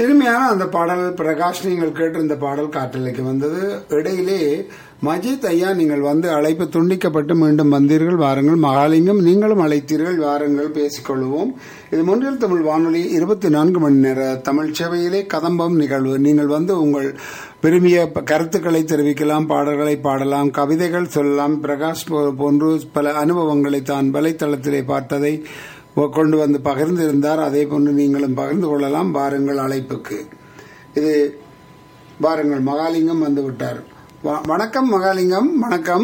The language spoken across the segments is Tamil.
இனிமையான அந்த பாடல் பிரகாஷ் நீங்கள் கேட்டிருந்த பாடல் காற்றலைக்கு வந்தது இடையிலே மஜித் ஐயா நீங்கள் வந்து அழைப்பு துண்டிக்கப்பட்டு மீண்டும் வந்தீர்கள் வாருங்கள் மகாலிங்கம் நீங்களும் அழைத்தீர்கள் வாருங்கள் பேசிக்கொள்வோம் இது முன்னில் தமிழ் வானொலி இருபத்தி நான்கு மணி நேர தமிழ் சேவையிலே கதம்பம் நிகழ்வு நீங்கள் வந்து உங்கள் விரும்பிய ப- கருத்துக்களை தெரிவிக்கலாம் பாடல்களை பாடலாம் கவிதைகள் சொல்லலாம் பிரகாஷ் போ- போன்று பல அனுபவங்களை தான் வலைத்தளத்திலே பார்த்ததை கொ- கொண்டு வந்து பகிர்ந்திருந்தார் அதே போன்று நீங்களும் பகிர்ந்து கொள்ளலாம் வாருங்கள் அழைப்புக்கு இது வாருங்கள் மகாலிங்கம் வந்து விட்டார் வ- வணக்கம் மகாலிங்கம் வணக்கம்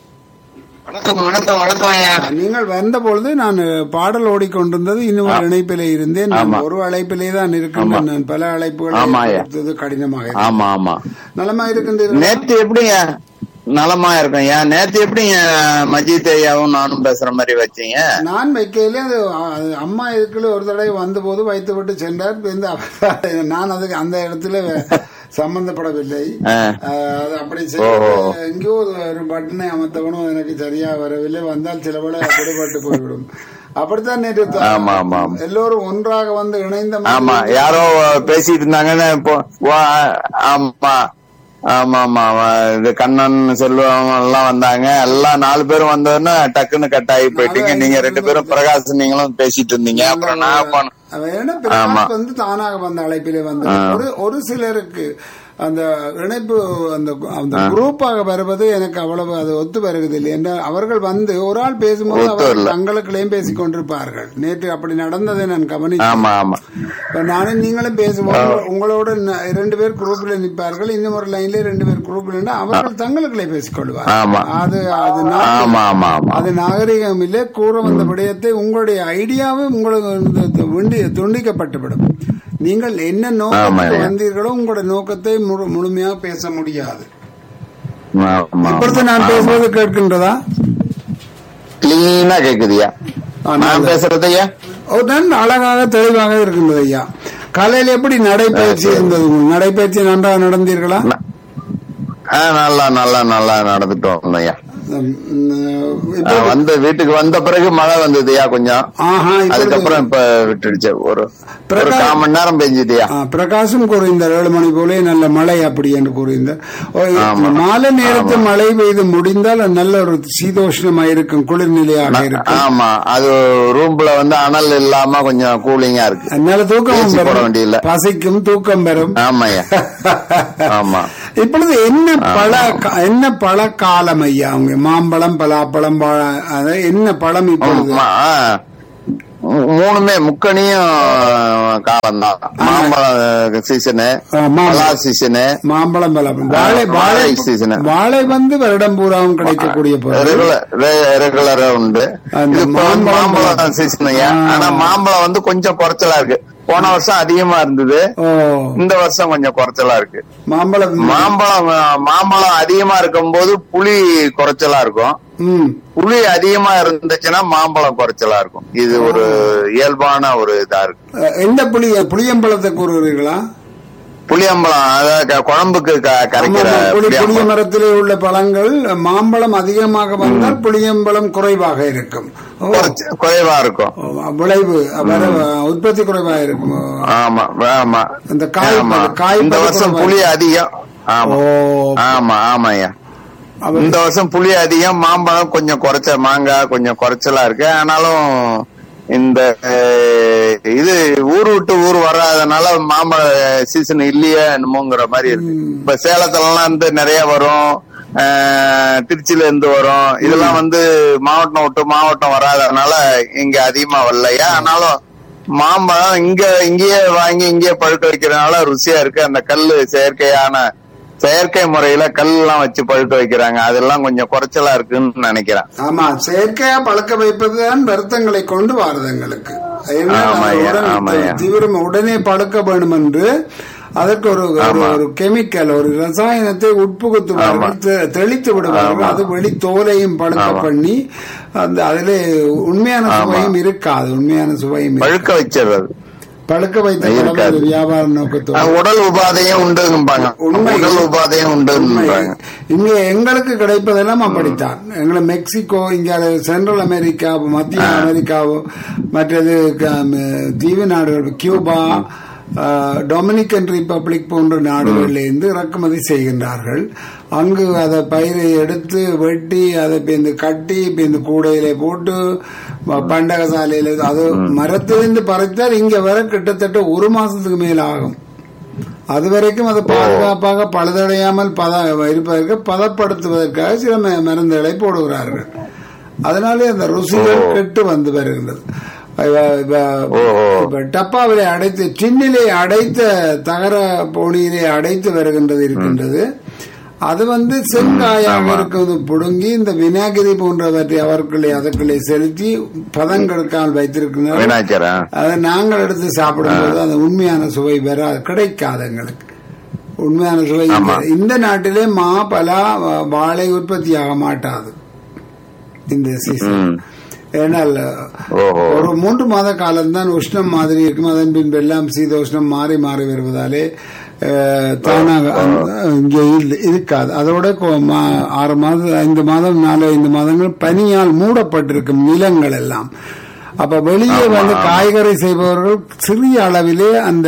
வணக்கம் வணக்கம் வணக்கம் ஐயா நீங்கள் வந்த பொழுது நான் பாடல் ஓடிக்கொண்டிருந்தது இன்னும் ஒரு இணைப்பிலே இருந்தேன் நான் ஆமா. ஒரு அழைப்பிலே தான் இருக்கின்றேன் நான் பல அழைப்புகளை ஆமா, ஐயா. கொடுத்தது கடினமாக இருக்கு. ஆமா ஆமா நலமா இருக்கின்றீர்கள் நேத்து எப்படிங்க நலமா இருக்கும் ஐயா நேத்து எப்படிங்க மஜித் ஐயாவும் நானும் பேசுற மாதிரி வச்சீங்க நான் வைக்கையிலே அது அது அம்மா இதுக்குள்ள ஒரு தடவை வந்தபோது வைத்து விட்டு சென்றார் இப்ப இந்த அவர் நான் அதுக்கு அந்த இடத்துல சம்பந்தப்படவில்லை ஆ. ஆஹ், அது அப்படி ஓஹோ. செய்ய எங்கேயோ ஒரு பட்டனை அமர்த்தவனும் எனக்கு சரியா வரவில்லை வந்தால் சில வேளை விடுபட்டு போய்விடும் அப்படித்தான் நேற்று த- ஆமா, ஆமா, ஆமா. எல்லோரும் ஒன்றாக வந்து இணைந்த மாதிரி ஆமா யாரோ பேசிட்டு இருந்தாங்கன்னு இப்போ வா- ஆமா ஆமா ஆமா ஆமா. இது கண்ணன் செல்வம் எல்லாம் வந்தாங்க எல்லாம் நாலு பேரும் வந்தோன்னா டக்குன்னு கட் ஆகி போயிட்டீங்க நீங்க ரெண்டு பேரும் பிரகாஷ் நீங்களும் பேசிட்டு இருந்தீங்க அப்புறம் நான் போன அவன் என்ன ஆமா. பிரகாஷ் வந்து தானாக வந்த அழைப்பிலே வந்து ஒரு ஒரு சிலருக்கு அந்த இணைப்பு அந்த அந்த குரூப்பாக வருவது எனக்கு அவ்வளவு அது ஒத்து வருவதில்லை என்றால் அவர்கள் வந்து ஒரு ஆள் பேசும்போது ஒத்து அவர்கள் வரல. தங்களுக்குள்ளேயும் பேசிக் கொண்டிருப்பார்கள் நேற்று அப்படி நடந்ததை நான் கவனித்தேன் ஆமா ஆமா இப்ப நானும் நீங்களும் பேசுவோம் உங்களோட ந- இரண்டு பேர் குரூப்ல நிற்பார்கள் இன்னும் ஒரு லைன்ல ரெண்டு பேர் குரூப்ல நின்று அவர்கள் தங்களுக்குள்ளே பேசிக் கொள்வார்கள் ஆமா. அது அது நாட்டு- ஆமா ஆமா ஆமா அது நாகரிகம் இல்லை கூற வந்த விடயத்தை உங்களுடைய ஐடியாவே உங்களுக்கு இந்த- இந்த விண்டி துண்டிக்கப்பட்டுவிடும் நீங்கள் என்ன நோக்கத்துக்கு ஆமாய்யா. வந்தீர்களோ உங்களுடைய நோக்கத்தை முழு- முழுமையாக பேச முடியாது ஆமா இப்பொழுது நான் பேசுவது கேட்கின்றதா கிளீனா கேக்குதுயா ஆ, நான் நல்லது. பேசுறது ஐயா ஒரு நன் அழகாக தெளிவாக இருக்கின்றது ஐயா காலையில் எப்படி நடைபயிற்சி இருந்தது உங்களுக்கு? நடைபயிற்சி நன்றாக நடந்தீர்களா ஆ, நல்லா நல்லா நல்லா நடந்துட்டோம் ஐயா உம், உம், ஆ, இப்போ- வந்த வீட்டுக்கு வந்த பிறகு மழை வந்ததுயா கொஞ்சம் ஆஹா இப்பொழுது- அதுக்கப்புறம் இப்ப விட்டுடுச்சு ஒரு ஒரு பிரகா- கால் மணி நேரம் பெஞ்சுதுயா ஆ, பிரகாசம் கூறியிருந்தார் ஏழு மணி போலே நல்ல மழை அப்படி என்று கூறியிருந்தார் ஓ, ஆமா. மாலை நேரத்து மழை பெய்து முடிந்தால் அது நல்ல ஒரு சீதோஷ்ணமா இருக்கும் குளிர்நிலையாக இருக்கும் ஆமா அது ரூம்ல வந்து அனல் இல்லாம கொஞ்சம் கூலிங்கா இருக்கு அதனால தூக்கமும் AC போட வரும் வேண்டியதில்ல. பசிக்கும் தூக்கம் வரும் ஆமாய்யா ஆமா இப்பொழுது என்ன பழ கா- என்ன பழ காலம் ஐயா அவங்க மாம்பழம் பலாப்பழம் வாழை- அது என்ன பழம் இப்பொழுது ஆமா, ஆ. மூ- மூணுமே முக்கணியும் காலம்தான் மாம்பழம் சீசனு ஆ, மாம்பழம். பலா சீசனு மாம்பழம் பலாப்பழம் வாழை ஆ, வாழை வாழை season. வாழை வந்து வருடம் பூராவும் கிடைக்கக்கூடிய பொருள் ரெகுலர் ரெகுலரா உண்டு அந்த இது இப்போ வந்து மாம்பழம் மாம்பழம் சீசன் ஐயா ஆ. ஆனா மாம்பழம் வந்து கொஞ்சம் குறைச்சலா இருக்கு போன வருஷம் அதிகமா இருந்தது ஓ இந்த வருஷம் கொஞ்சம் குறைச்சலா இருக்கு மாம்பழம் மாம்பழம் மாம்பழம் அதிகமா இருக்கும்போது புளி குறைச்சலா இருக்கும் ம் புளி அதிகமா இருந்துச்சுன்னா மாம்பழம் குறைச்சலா இருக்கும் இது ஒரு இயல்பான ஒரு இதா இருக்கு அஹ், எந்த புளிய புளியம்பழத்தை கூறுகிறீர்களா புளியம்பழம் அதாவது க- குழம்புக்கு க- கரைக்கிற ஆமா, புளி புளிய புளியம்பழம் மரத்திலே உள்ள பழங்கள் மாம்பழம் அதிகமாக வந்தால் புளியம்பழம் குறைவாக இருக்கும் ஓ, குறைச்ச- குறைவா இருக்கும் ஓ, விளைவு வர உற்பத்தி குறைவாக இருக்கும் ஓ, ஆமா ஆமா அந்த காய் ஆமா காய் இந்த வருஷம் புளி அதிகம் ஆமா ஓ ஆமா ஆமாய்யா அவர் இந்த வருஷம் புளி அதிகம் மாம்பழம் கொஞ்சம் குறைச்ச மாங்காய் கொஞ்சம் குறைச்சலா இருக்கு ஆனாலும் இந்த அஹ், இது ஊர் விட்டு ஊர் வராதனால மாம்பழ சீசன் இல்லையே என்னமோங்கிற மாதிரி இருக்கு இப்ப சேலத்துல எல்லாம் இருந்து நிறைய வரும் அஹ், திருச்சியில இருந்து வரும் இதெல்லாம் வந்து மாவட்டம் விட்டு மாவட்டம் வராதனால இங்க அதிகமா வரலையா ஆனாலும் மாம்பழம் இங்க இங்கேயே வாங்கி இங்கேயே பழுக்க வைக்கிறதுனால ருசியா இருக்கு அந்த கல்லு செயற்கையான செயற்கை முறையில கல்லாம் வச்சு பழுக்க வைக்கிறாங்க அதெல்லாம் கொஞ்சம் குறைச்சலா இருக்குன்னு நினைக்கிறேன் ஆமா செயற்கையா பழக்க வைப்பதுதான் வருத்தங்களை கொண்டு வாருது எங்களுக்கு ஏன்னா, ஆமாய்யா, அது உடனே ஆமாய்யா. தீவிரம் உடனே பழுக்க வேண்டும் என்று அதற்கு ஒரு ஒரு- ஆமா. ஒரு கெமிக்கல் ஒரு ரசாயனத்தை உட்புகுத்துவார்கள் தெ- தெளித்து விடுவார்கள் ஆமா. அது வெளி தோலையும் பழுக்க ஆமா. பண்ணி அந்த அதிலே உண்மையான சுவையும் இருக்காது உண்மையான சுவையும் இருக்காது. பழுக்க வச்சிடுறது பழுக்க வைத்த இருக்காது. பழம் ஒரு வியாபார நோக்கத்தோடு அஹ் உடல் உபாதையும் உண்டும்பாங்க உண்மை. உடல் உபாதையும் உண்மை. உண்டும்பாங்க இங்க எங்களுக்கு கிடைப்பதெல்லாம் அப்படித்தான் எங்களை மெக்சிகோ இங்க சென்ட்ரல் அமெரிக்கா மத்திய அமெரிக்காவோ மற்றது க- ம- தீவு நாடுகள் கியூபா ஆஹ், டொமினிக்கன் ரிப்பப்ளிக் போன்ற நாடுகளிலிருந்து இறக்குமதி செய்கின்றார்கள் அங்கு அதை பயிரை எடுத்து வெட்டி அதை பேந்து கட்டி பேந்து கூடையில போட்டு ப- பண்டக சாலையில அது மரத்திலிருந்து பறித்தால் இங்க வர கிட்டத்தட்ட ஒரு மாசத்துக்கு மேல் ஆகும் அது வரைக்கும் அது பாதுகாப்பாக பழுதடையாமல் பத இருப்பதற்கு பதப்படுத்துவதற்காக சில ம- மருந்துகளை போடுகிறார்கள் அதனாலே அந்த ருசிகள் கெட்டு வந்து வருகின்றது இப்ப- இப்ப- இப்ப டப்பாவிலே அடைத்து டின்னிலே அடைத்த தகர போனியிலே அடைத்து வருகின்றது இருக்கின்றது அது வந்து செங்காயாக இருக்கிறது புடுங்கி இந்த விநாயகரி போன்றவற்றை அவர்களை அதற்குள்ளே செலுத்தி பதங்கெடுக்காமல் வைத்திருக்கிறார்கள் வினாச்சரா அதை நாங்கள் எடுத்து சாப்பிடும்போது அந்த உண்மையான சுவை வராது கிடைக்காது எங்களுக்கு உண்மையான சுவை இருக்காது. இந்த நாட்டிலே மா பலா வா- வாழை உற்பத்தியாக மாட்டாது இந்த சீசன் ம். ஏனால் ஓஹோ ஒரு மூன்று மாத காலம்தான் உஷ்ணம் மாதிரி இருக்கும் அதன் பின்பு எல்லாம் சீதோஷ்ணம் மாறி மாறி வருவதாலே அஹ், தானாக அந்த- இங்கே இல்ல- இருக்காது அதோட கொ- மா- ஆறு மாதம் ஐந்து மாதம் நாலு ஐந்து மாதங்கள் பனியால் மூடப்பட்டிருக்கும் நிலங்கள் எல்லாம் அப்ப வெளியே வந்து காய்கறி செய்பவர்கள் சிறிய அளவிலே அந்த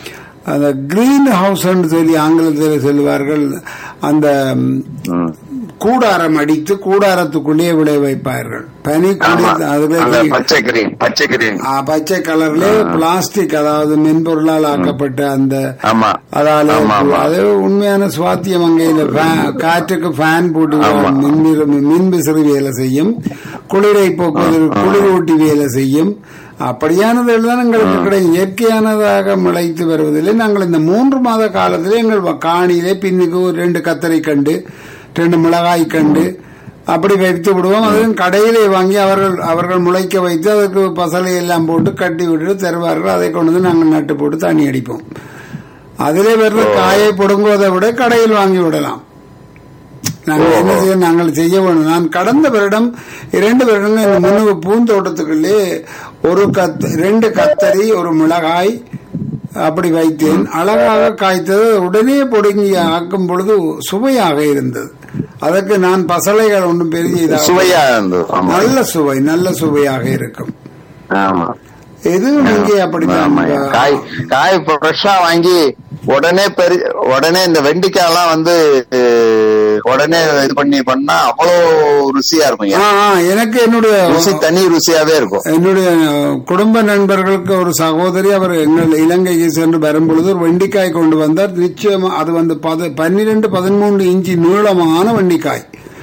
அந்த கிரீன் ஹவுஸ் சொல்லி ஆங்கிலத்தில் சொல்லுவார்கள் அந்த ம். கூடாரம் அடித்து கூடாரத்துக்குள்ளே விளைய வைப்பார்கள் பனி ஆமா குளிர் அதுல அந்த பச்சை கிரீன் பச்சை கிரீன் ஆ, பச்சை கலர்ல பிளாஸ்டிக் அதாவது மென்பொருளால் ஆக்கப்பட்ட அந்த ஆமா அதால ஆமா, ஆமா. அது உண்மையான சுவாத்தியம் அங்கே இந்த ஃபே- காற்றுக்கு ஃபேன் போட்டு மின் மின் விசிறி வேலை செய்யும் குளிரை போக்குவதற்கு குளிர் ஊட்டி வேலை செய்யும் அப்படியானதில் தான் எங்களுக்கு கிடைக்கும் இயற்கையானதாக முளைத்து வருவதில்லை நாங்கள் இந்த மூன்று மாத காலத்திலே எங்கள் வ- காணியிலே பின்னுக்கு ஒரு ரெண்டு கத்தரி கண்டு ரெண்டு மிளகாய் கண்டு அப்படி வைத்து விடுவோம் அதுவும் கடையிலே வாங்கி அவர்கள் அவர்கள் முளைக்க வைத்து அதற்கு பசலை எல்லாம் போட்டு கட்டி விட்டு தருவார்கள் அதை கொண்டு வந்து நாங்கள் நட்டு போட்டு தண்ணி அடிப்போம் அதிலே வர்ற காயை பிடுங்குவதை விட கடையில் வாங்கி விடலாம் நாங்கள் என்ன செய்ய நாங்கள் செய்ய வேண்டும் நான் கடந்த வருடம் இரண்டு வருடங்கள் இந்த முன்னு பூந்தோட்டத்துக்குள்ளே ஒரு கத் ரெண்டு கத்தரி ஒரு மிளகாய் அப்படி வைத்தேன் அழகாக காய்த்தது உடனே பொடுங்கி ஆக்கும் பொழுது சுவையாக இருந்தது அதற்கு நான் பசலைகள் ஒன்றும் பெரிய இதாக சுவையா இருந்தது ஆமா நல்ல சுவை நல்ல சுவையாக இருக்கும் ஆமா எதுவும் இங்கே அப்படித்தான் ஆமா. காய் காய் ஃப்ரெஷ்ஷா வாங்கி உடனே பெரு உடனே இந்த வெண்டிக்காய் எல்லாம் வந்து அஹ், உடனே இது பண்ணி பண்ணா அவ்வளோ ருசியா இருக்கும் ஆ, ஆ, எனக்கு என்னுடைய ருசி தனி ருசியாவே இருக்கும் என்னுடைய அஹ், குடும்ப நண்பர்களுக்கு ஒரு சகோதரி அவர் எங்கள் இலங்கைக்கு சென்று வரும்பொழுது ஒரு வெண்டிக்காய் கொண்டு வந்தார் நிச்சயமா அது வந்து பத பன்னிரெண்டு பதிமூன்று இன்ச்சு நீளமான வெண்டிக்காய்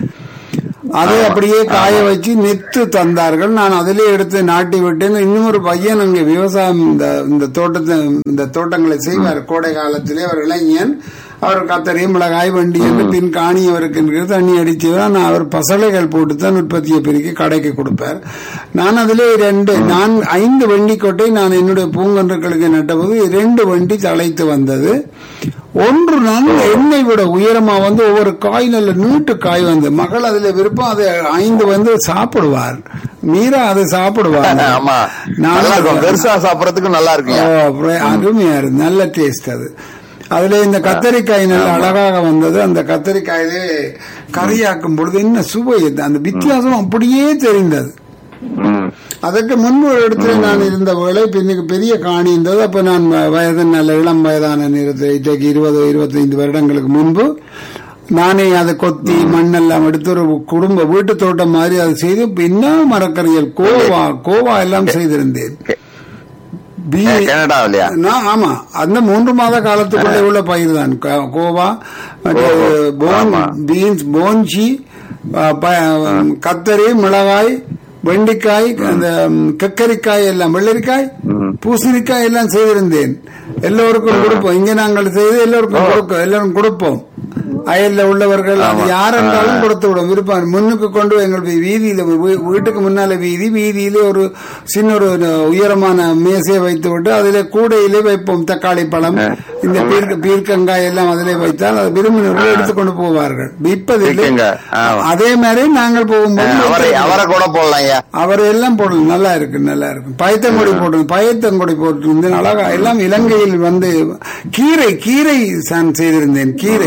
அதை அப்படியே காய வச்சு நெத்து தந்தார்கள் நான் அதிலே எடுத்து நாட்டி விட்டேன் இன்னும் ஒரு பையன் அங்கே விவசாயம் இந்த இந்த தோட்டத்தை இந்த தோட்டங்களை செய்வார் கோடை காலத்திலே அவர் இளைஞன் அவர் கத்தரி மிளகாய் வண்டி என்று பின் காணி அவருக்கு இருக்கிறது, தண்ணி அடிச்சு நான் அவர் பசலைகள் போட்டு தான் உற்பத்தியை பெருக்கி கடைக்கு கொடுப்பார் நான் அதிலே ரெண்டு நான் ஐந்து வண்டி கொட்டை நான் என்னுடைய பூங்கன்றுகளுக்கு நட்டபோது இரண்டு வண்டி தழைத்து வந்தது ஒன்று நான் என்னை விட உயரமா வந்து ஒவ்வொரு காய் நல்ல நீட்டு காய் வந்து மகள் அதுல விருப்பம் அதை ஐந்து வந்து சாப்பிடுவார் மீரா அதை சாப்பிடுவார் ஆமா நல்லா இருக்கும் பெருசா சாப்பிடறதுக்கு நல்லா இருக்கும் ஓ, அப்புறம் அருமையா இருக்கு நல்ல டேஸ்ட் அது அதுல இந்த கத்தரிக்காய் நல்ல அழகாக வந்தது அந்த கத்தரிக்காயிலே கறியாக்கும் பொழுது என்ன சுவை இது. அந்த வித்தியாசம் அப்படியே தெரிந்தது ம். அதற்கு முன்பு ஒரு இடத்துல நான் இருந்த வேளை பின்னுக்கு பெரிய காணி இருந்தது அப்ப நான் வ- வயது நல்ல இளம் வயதான நேரத்தில் இன்றைக்கு இருபது இருபத்தைந்து வருடங்களுக்கு முன்பு நானே அதை கொத்தி மண்ணெல்லாம் எடுத்து ஒரு குடும்ப வீட்டு தோட்டம் மாதிரி அதை செய்து பின்னா மரக்கறிகள் கோவா கோவா எல்லாம் செய்திருந்தேன் பீ- ஏ, கனடாவிலயா நான் ஆமா அந்த மூன்று மாத காலத்துக்குள்ளே உள்ள பயிர் தான் க- கோவா மற்றது போன் பீன்ஸ் போன்சி அ, ப- கத்தரி மிளகாய் வெண்டிக்காய் அந்த ம், கக்கரிக்காய் எல்லாம் வெள்ளரிக்காய் பூசணிக்காய் எல்லாம் செய்திருந்தேன் எல்லோருக்கும் கொடுப்போம் இங்க நாங்கள் செய்து எல்லோருக்கும் கொடுப்போம் எல்லாரும் கொடுப்போம் அயல்ல உள்ளவர்கள் அது யார் என்றாலும் கொடுத்து விடும் விருப்பம் முன்னுக்கு கொண்டு போய் எங்கள் வீ- வீதியில வீ- வீட்டுக்கு முன்னால வீதி வீதியிலே ஒரு சின்ன ஒரு உயரமான மேசையை வைத்து விட்டு அதிலே கூடையிலே வைப்போம் தக்காளி பழம் இந்த பீர்க்க பீர்க்கங்காய் எல்லாம் அதிலே வைத்தால் அது விரும்பினவர்கள் எடுத்துக்கொண்டு போவார்கள் விற்பதில்லை இருக்குங்க. ஆமா. அதே மாதிரி நாங்கள் போகும்போது அவரை அவரை கூட போடலாம் ஐயா அவர் எல்லாம் போடணும் நல்லா இருக்கு நல்லா இருக்கு பயத்தங்கொடி போட்டு பயத்தங்கொடி போட்டிருந்தேன் அழகா எல்லாம் இலங்கையில் வந்து கீரை கீரை நான் செய்திருந்தேன் கீரை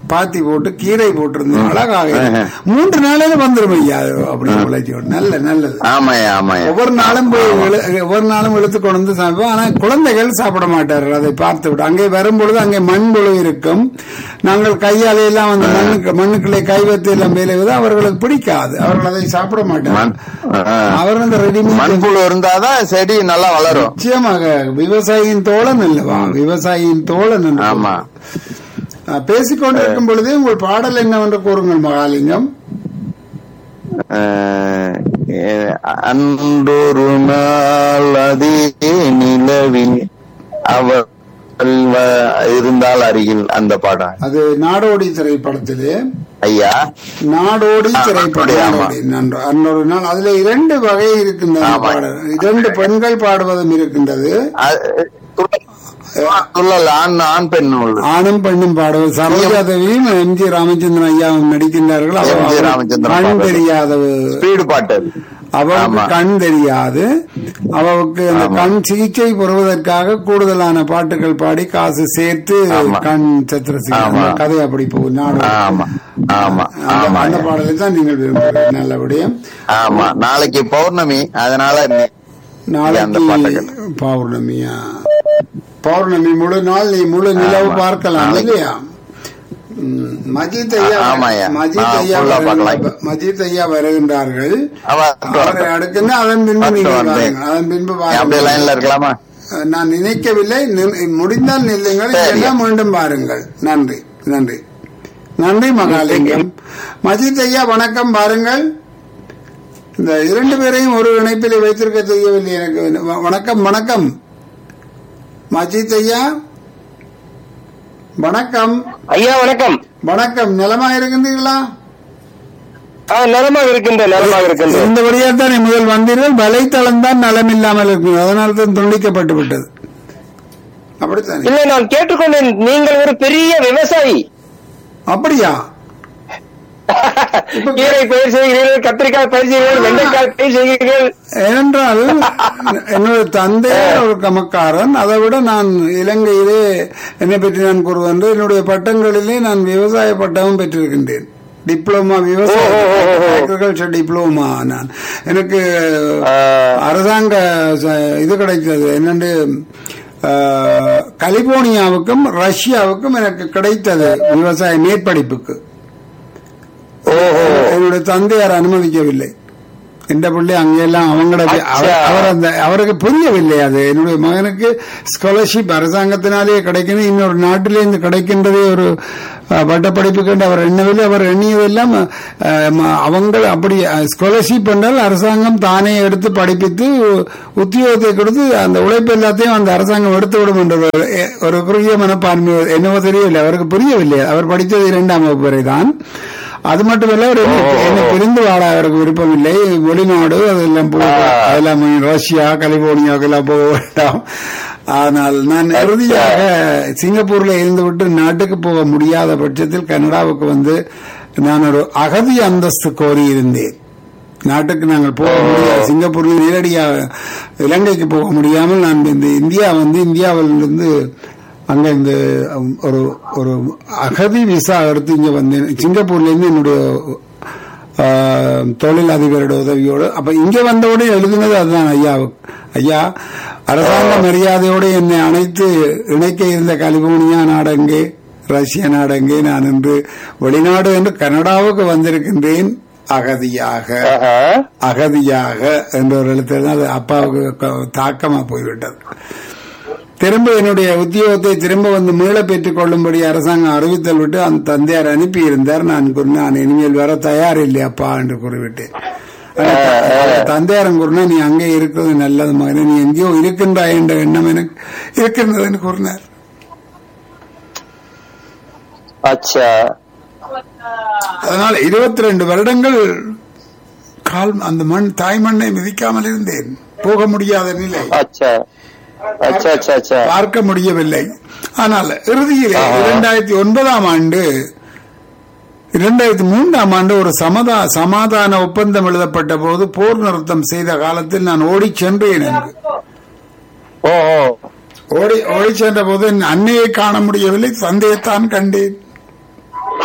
பாத்தி போட்டு கீரை போட்டிருந்தேன் அழகாக இருக்கு. மூன்று நாளையில வந்துரும் ஐயா அது அப்படி உழைச்சி நல்ல நல்லது ஆமாய்யா ஆமாய்யா ஒவ்வொரு நாளும் போய் எழு- ஒவ்வொரு நாளும் இழுத்து கொண்டு வந்து சாப்பிடுவோம் ஆனா குழந்தைகள் சாப்பிட மாட்டார்கள் அதை பார்த்து விட்டு அங்கே வரும்பொழுது அங்கே மண் புழு இருக்கும் நாங்கள் கையாலே எல்லாம் வந்து மண்ணுக்கு மண்ணுக்குள்ளே கை வைத்து எல்லாம் வேலைவது அவர்களுக்கு பிடிக்காது அவர்கள் அதை சாப்பிட மாட்டார்கள் மண் ஆ. அவர்கள் அந்த ரெடிமேட் மண்புழு இருந்தாதான் செடி நல்லா வளரும் நிச்சயமாக விவசாயியின் தோழன் அல்லவா விவசாயியின் தோழன் என்று ஆமா ஆ, பேசிக்கொண்டிருக்கும் பொழுதே உங்கள் பாடல் என்னவென்று கூறுங்கள் மகாலிங்கம் அஹ், எ- அன்றொரு நாள் அதே நிலவில் அவள் வ- இருந்தால் அருகில் அந்த பாடம் அது நாடோடி திரைப்படத்திலே ஐயா நாடோடி ஆ, திரைப்படம் ஆமா. நாடோடி. நன்று. அன்னொரு நாள் அதுல இரண்டு வகை இருக்கின்றது ஆமா. பாடல் இரண்டு பெண்கள் பாடுவதும் இருக்கின்றது அது- துள்ளல். துள்ளல் ஆண் ஆண் பெண் உள்ளது ஆணும் பெண்ணும் பாடுவது சரோஜா தேவியும் எம் ஜி ராமச்சந்திரன் ஐயாவும் நடிக்கின்றார்கள் அவ- எம். ஜி. ராமச்சந்திரன் கண் பாடுவது. தெரியாத ஸ்பீடு பாட்டு அது. அவளுக்கு ஆமா. கண் தெரியாது அவளுக்கு அந்த ஆமா. கண் சிகிச்சை பெறுவதற்காக கூடுதலான பாட்டுகள் பாடி காசு சேர்த்து ஆமா. கண் சத்திர ஆமா. கதை அப்படி போகும் நாடகம் ஆமா ஆமா அந்த- ஆமா அந்த பாடலை தான் நீங்கள் விரும்புகிறீர்கள் நல்லபடியும் ஆமா நாளைக்கு பௌர்ணமி அதனால நீ- அந்த நாளைக்கு பாட்டுகள். பௌர்ணமியா பௌர்ணமி முழு நாள் நீ முழு நிலவு ஆமா. பார்க்கலாம் நாளைக்கு. இல்லையா ம், மஜித் ஐயா ஆ- ஆமாய்யா. மஜித் நான் ஐயா full ஆ வருகின்ற- பார்க்கலாம். மஜித் ஐயா வருகின்றார்கள் அவ அவரை அடுக்குங்க அதன் பின்பு பத்து நீங்கள் வந்து. வாருங்கள். அதன் பின்பு அப்படியே வாருங்கள். லைன்ல இருக்கலாமா நான் நினைக்கவில்லை நின்- முடிந்தால் நில்லுங்கள் சரி. இல்லைன்னா மீண்டும் பாருங்கள் நன்றி நன்றி நன்றி மகாலிங்கம் மஜித் ஐயா வணக்கம் பாருங்கள் இந்த இரண்டு பேரையும் ஒரு இணைப்பில் வைத்திருக்க தெரியவில்லை எனக்கு வ- வணக்கம் வணக்கம் மஜித் ஐயா வணக்கம் ஐயா வணக்கம் வணக்கம் நலமா இருக்கின்றீர்களா ஆ நலமாக இருக்கின்ற நலமாக இருக்கின்ற இந்த வழியாக தான் முதல் வந்தீர்கள் வலைத்தளம் தான் நலம் இல்லாமல் இருக்கும் அதனால தான் துண்டிக்கப்பட்டு விட்டது அப்படித்தானே இல்லை நான் கேட்டுக்கொண்டேன் நீங்கள் ஒரு பெரிய விவசாயி அப்படியா கீரை பயிர் செய்கிறீர்கள் கத்திரிக்காய் பயிர் செய்கிறீர்கள் வெண்டைக்காய் பயிர் செய்கிறீர்கள் ஏனென்றால் என்னோட தந்தை ஒரு கமக்காரன் அதை விட நான் இலங்கையிலே என்னை பற்றி நான் கூறுவேன் என்னுடைய பட்டங்களிலே நான் விவசாய பட்டமும் பெற்றிருக்கின்றேன் டிப்ளமா விவசாய அக்ரிகல்ச்சர் டிப்ளமா நான் எனக்கு அரசாங்க ச- இது கிடைத்தது என்னண்டு அஹ், கலிபோர்னியாவுக்கும் ரஷ்யாவுக்கும் எனக்கு கிடைத்தது விவசாய மேற்படிப்புக்கு என்னுடைய தந்தையார் அனுமதிக்கவில்லை எந்த பிள்ளை அங்கெல்லாம் அவங்களோட அவர் அவர் அந்த அவருக்கு புரியவில்லை அது என்னுடைய மகனுக்கு ஸ்காலர்ஷிப் அரசாங்கத்தினாலேயே கிடைக்கணும் இன்னொரு நாட்டிலேருந்து கிடைக்கின்றதே ஒரு அஹ், பட்டப்படிப்பு கண்டு அவர் எண்ணவில்லை அவர் எண்ணியதெல்லாம் அஹ், ம- அவங்க அப்படி ஸ்காலர்ஷிப் என்றால் அரசாங்கம் தானே எடுத்து படிப்பித்து உத்தியோகத்தை கொடுத்து அந்த உழைப்பு எல்லாத்தையும் அந்த அரசாங்கம் எடுத்து விடும் என்ற ஒரு- ஒரு குறுகிய மனப்பான்மை என்னவோ தெரியவில்லை அவருக்கு புரியவில்லை அவர் படித்தது இரண்டாம் வகுப்பு வரை தான் அது மட்டுமல்ல அவர் என்னை என்னை பிரிந்து வாழ அவருக்கு விருப்பமில்லை வெளிநாடு அதெல்லாம் போக அதெல்லாம் ரஷ்யா கலிபோர்னியாவுக்கெல்லாம் போக வேண்டாம் ஆனால் நான் இறுதியாக சிங்கப்பூர்ல இருந்துவிட்டு நாட்டுக்கு போக முடியாத பட்சத்தில் கனடாவுக்கு வந்து நான் ஒரு அகதி அந்தஸ்து கோரி இருந்தேன் நாட்டுக்கு நாங்கள் போக முடியாது சிங்கப்பூரில் நேரடியாக இலங்கைக்கு போக முடியாமல் நான் இந்த இந்தியா வந்து இந்தியாவிலிருந்து அங்க இந்த um, ஒரு ஒரு அகதி விசா எடுத்து இங்க வந்தேன் சிங்கப்பூர்ல இருந்து என்னுடைய ஆஹ், தொழில் அதிபரோட உதவியோடு அப்ப இங்க வந்தவுடனே எழுதினது அதுதான் ஐயா ஐயா அரசாங்க மரியாதையோடு என்னை அணைத்து இணைக்க இருந்த கலிபோர்னியா நாடெங்கே ரஷ்ய நாடெங்கே நான் இன்று வெளிநாடு என்று கனடாவுக்கு வந்திருக்கின்றேன் அகதியாக ஆஹா. அகதியாக என்ற ஒரு எழுத்து அது அப்பாவுக்கு க- தாக்கமா போய்விட்டது திரும்ப என்னுடைய உத்தியோகத்தை திரும்ப வந்து மீள பெற்றுக் கொள்ளும்படி அரசாங்கம் அறிவித்தல் விட்டு அந்த தந்தையார் அனுப்பி இருந்தார் நான் கூறினேன், நான் இனிமேல் வர தயார் இல்லை அப்பா என்று கூறிவிட்டேன் அவர் தந்தையாரம் கூறினா நீ அங்கே இருக்கிறது நல்லது மகனே நீ எங்கேயோ இருக்கின்றாய் என்ற எண்ணம் எனக்கு இருக்கின்றதுன்னு கூறினார் அச்சா அதனால் இருபத்தி ரெண்டு வருடங்கள் கால் அந்த மண் தாய் மண்ணை மிதிக்காமல் இருந்தேன் போக முடியாத நிலை அச்சா அச்சா அச்சா அச்சா பார்க்க முடியவில்லை ஆனால் இறுதியிலே இரண்டாயிரத்தி ஒன்பதாம் ஆண்டு இரண்டாயிரத்தி மூன்றாம் ஆண்டு ஒரு சமதா சமாதான ஒப்பந்தம் எழுதப்பட்ட போது போர் நிறுத்தம் செய்த காலத்தில் நான் ஓடி சென்றேன் என்று ஓ ஓ ஓடி ஓடி சென்ற போது என் அன்னையை காண முடியவில்லை தந்தையைத்தான் கண்டேன்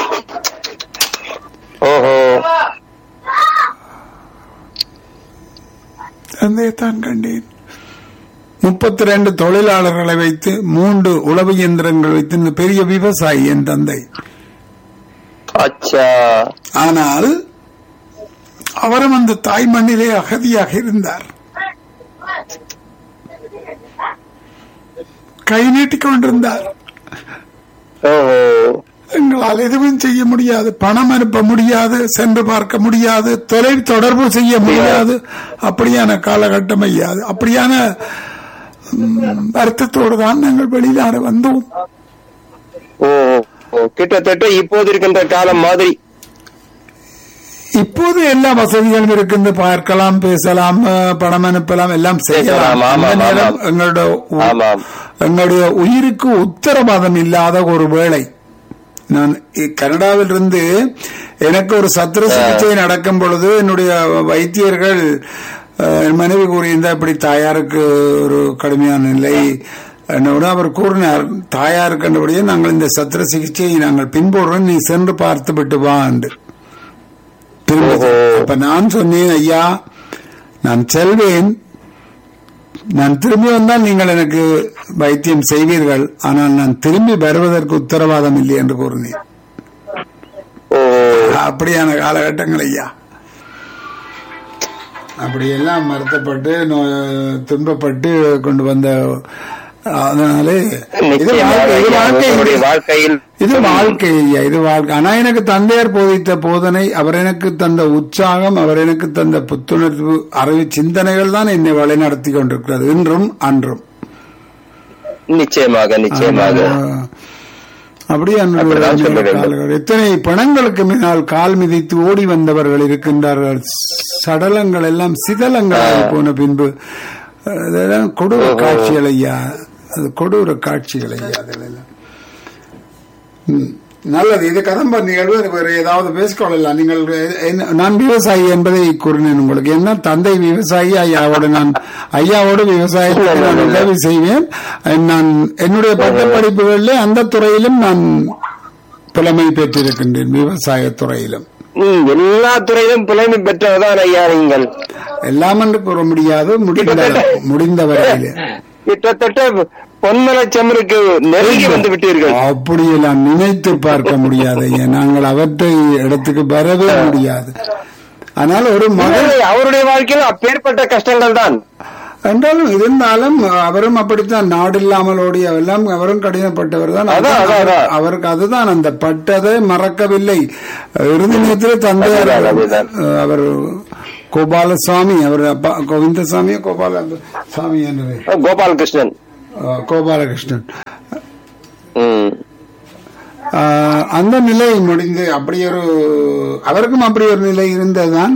குழந்தையைத்தான் கண்டேன் முப்பத்தி ரெண்டு தொழிலாளர்களை வைத்து மூன்று உழவு இயந்திரங்கள் வைத்து இந்த பெரிய விவசாயி என் தந்தை அச்சா ஆனால் அவரும் அந்த தாய் மண்ணிலே அகதியாக இருந்தார் கை நீட்டிக் கொண்டிருந்தார் ஓஹோ எங்களால் எதுவும் செய்ய முடியாது பணம் அனுப்ப முடியாது சென்று பார்க்க முடியாது தொலை தொடர்பு செய்ய முடியாது அப்படியான காலகட்டம் ஐயாது அப்படியான ம், வருத்தத்தோடு தான் நாங்கள் வெளிநாடு வந்தோம் ஓ ஓ, கிட்டத்தட்ட இப்போது இருக்கின்ற காலம் மாதிரி இப்போது எல்லா வசதிகளும் இருக்கு பார்க்கலாம் பேசலாம் அஹ், பணம் அனுப்பலாம் எல்லாம் செய்யலாம் பேசலாம், ஆமாம், அந்த நேரம் ஆமாம். எங்களுடைய உ- ஆமாம். எங்களுடைய உயிருக்கு உத்தரவாதம் இல்லாத ஒரு வேளை நான் இ- கனடாவில் இருந்து எனக்கு ஒரு சத்திர சிகிச்சை நடக்கும் பொழுது என்னுடைய வைத்தியர்கள் அஹ், என் மனைவி கூறியிருந்தா இப்படி தாயாருக்கு ஒரு கடுமையான நிலை என்னோட அவர் கூறினார் தாயாருக்கு கண்டபடியே நாங்கள் இந்த சத்திர சிகிச்சையை நாங்கள் பின்பற்றுறோம் நீ சென்று பார்த்து விட்டு வா என்று திரும்ப ஓஹோ. அப்ப நான் சொன்னேன் ஐயா நான் செல்வேன் நான் திரும்பி வந்தால் நீங்கள் எனக்கு வைத்தியம் செய்வீர்கள் ஆனால் நான் திரும்பி வருவதற்கு உத்தரவாதம் இல்லை என்று கூறினேன் ஓ அப்படியான காலகட்டங்கள் ஐயா அப்படியெல்லாம் மறுத்தப்பட்டு நோ- துன்பப்பட்டு கொண்டு வந்த அதனாலே இது நிச்சயமாக வாழ்க்கை- இது ஐயா, வாழ்க்கை உங்களுடைய வாழ்க்கையில் இது வாழ்க்கை ஐயா இது வாழ்க்கை ஆனா எனக்கு தந்தையர் போதித்த போதனை அவர் எனக்கு தந்த உற்சாகம் அவர் எனக்கு தந்த புத்துணர்வு அறிவு சிந்தனைகள் தான் என்னை வழிநடத்தி கொண்டிருக்கிறது இன்றும் அன்றும் நிச்சயமாக நிச்சயமாக ஆஹ், அப்படியே அன்று அப்படிதான் சொல்ல வேண்டும். காலங்கள். எத்தனை பணங்களுக்கு முன்னால் கால் மிதித்து ஓடி வந்தவர்கள் இருக்கின்றார்கள் சடலங்கள் எல்லாம் சிதலங்களாக போன பின்பு அஹ், இதெல்லாம் கொடூர காட்சிகள் ஐயா அது கொடூர காட்சிகள் ஐயா அதெல்லாம் ம். நல்லது இது கதம்ப நிகழ்வு இது வேறு ஏதாவது பேசிக்கொள்ளலாம் நீங்கள் என்ன- நான் விவசாயி என்பதை கூறினேன் உங்களுக்கு என்ன தந்தை விவசாயி ஐயாவோடு நான் ஐயாவோடு விவசாயத்துக்கு நான் உதவி செய்வேன் நான் என்னுடைய பட்ட படிப்புகளிலே அந்த துறையிலும் நான் புலமை பெற்றிருக்கின்றேன் விவசாய துறையிலும் ம், எல்லா துறையிலும் புலமை பெற்றவர்தான் ஐயா நீங்கள் எல்லாம் என்று கூற முடியாது முடிந்த முடிந்த வரையிலே கிட்டத்தட்ட பொன்மலை செம்மருக்கு நெருங்கி வந்து விட்டீர்கள் அப்படியெல்லாம் நினைத்து பார்க்க முடியாது ஐயா நாங்கள் அவற்றை இடத்துக்கு வரவே முடியாது ஆனால் ஒரு மகள் இல்லை, அவருடைய வாழ்க்கையில் அப்பேற்பட்ட கஷ்டங்கள் தான் என்றாலும் இருந்தாலும் அவரும் அப்படித்தான் நாடு இல்லாமல் ஓடிய எல்லாம் அவரும் கடினப்பட்டவர் தான் அதான், அதான், அதான். அவருக்கு அதுதான் அந்த பட்டதை மறக்கவில்லை இறுதி நேரத்தில் தந்தையார் அதுதான், அதுதான். அஹ், அவர் கோபாலசாமி அவர் அப்பா கோவிந்தசாமியோ கோபால சாமி என்று கோபாலகிருஷ்ணன் அஹ், கோபாலகிருஷ்ணன் ம். ஆஹ், அந்த நிலை முடிந்து அப்படி ஒரு அவருக்கும் அப்படி ஒரு நிலை இருந்ததுதான்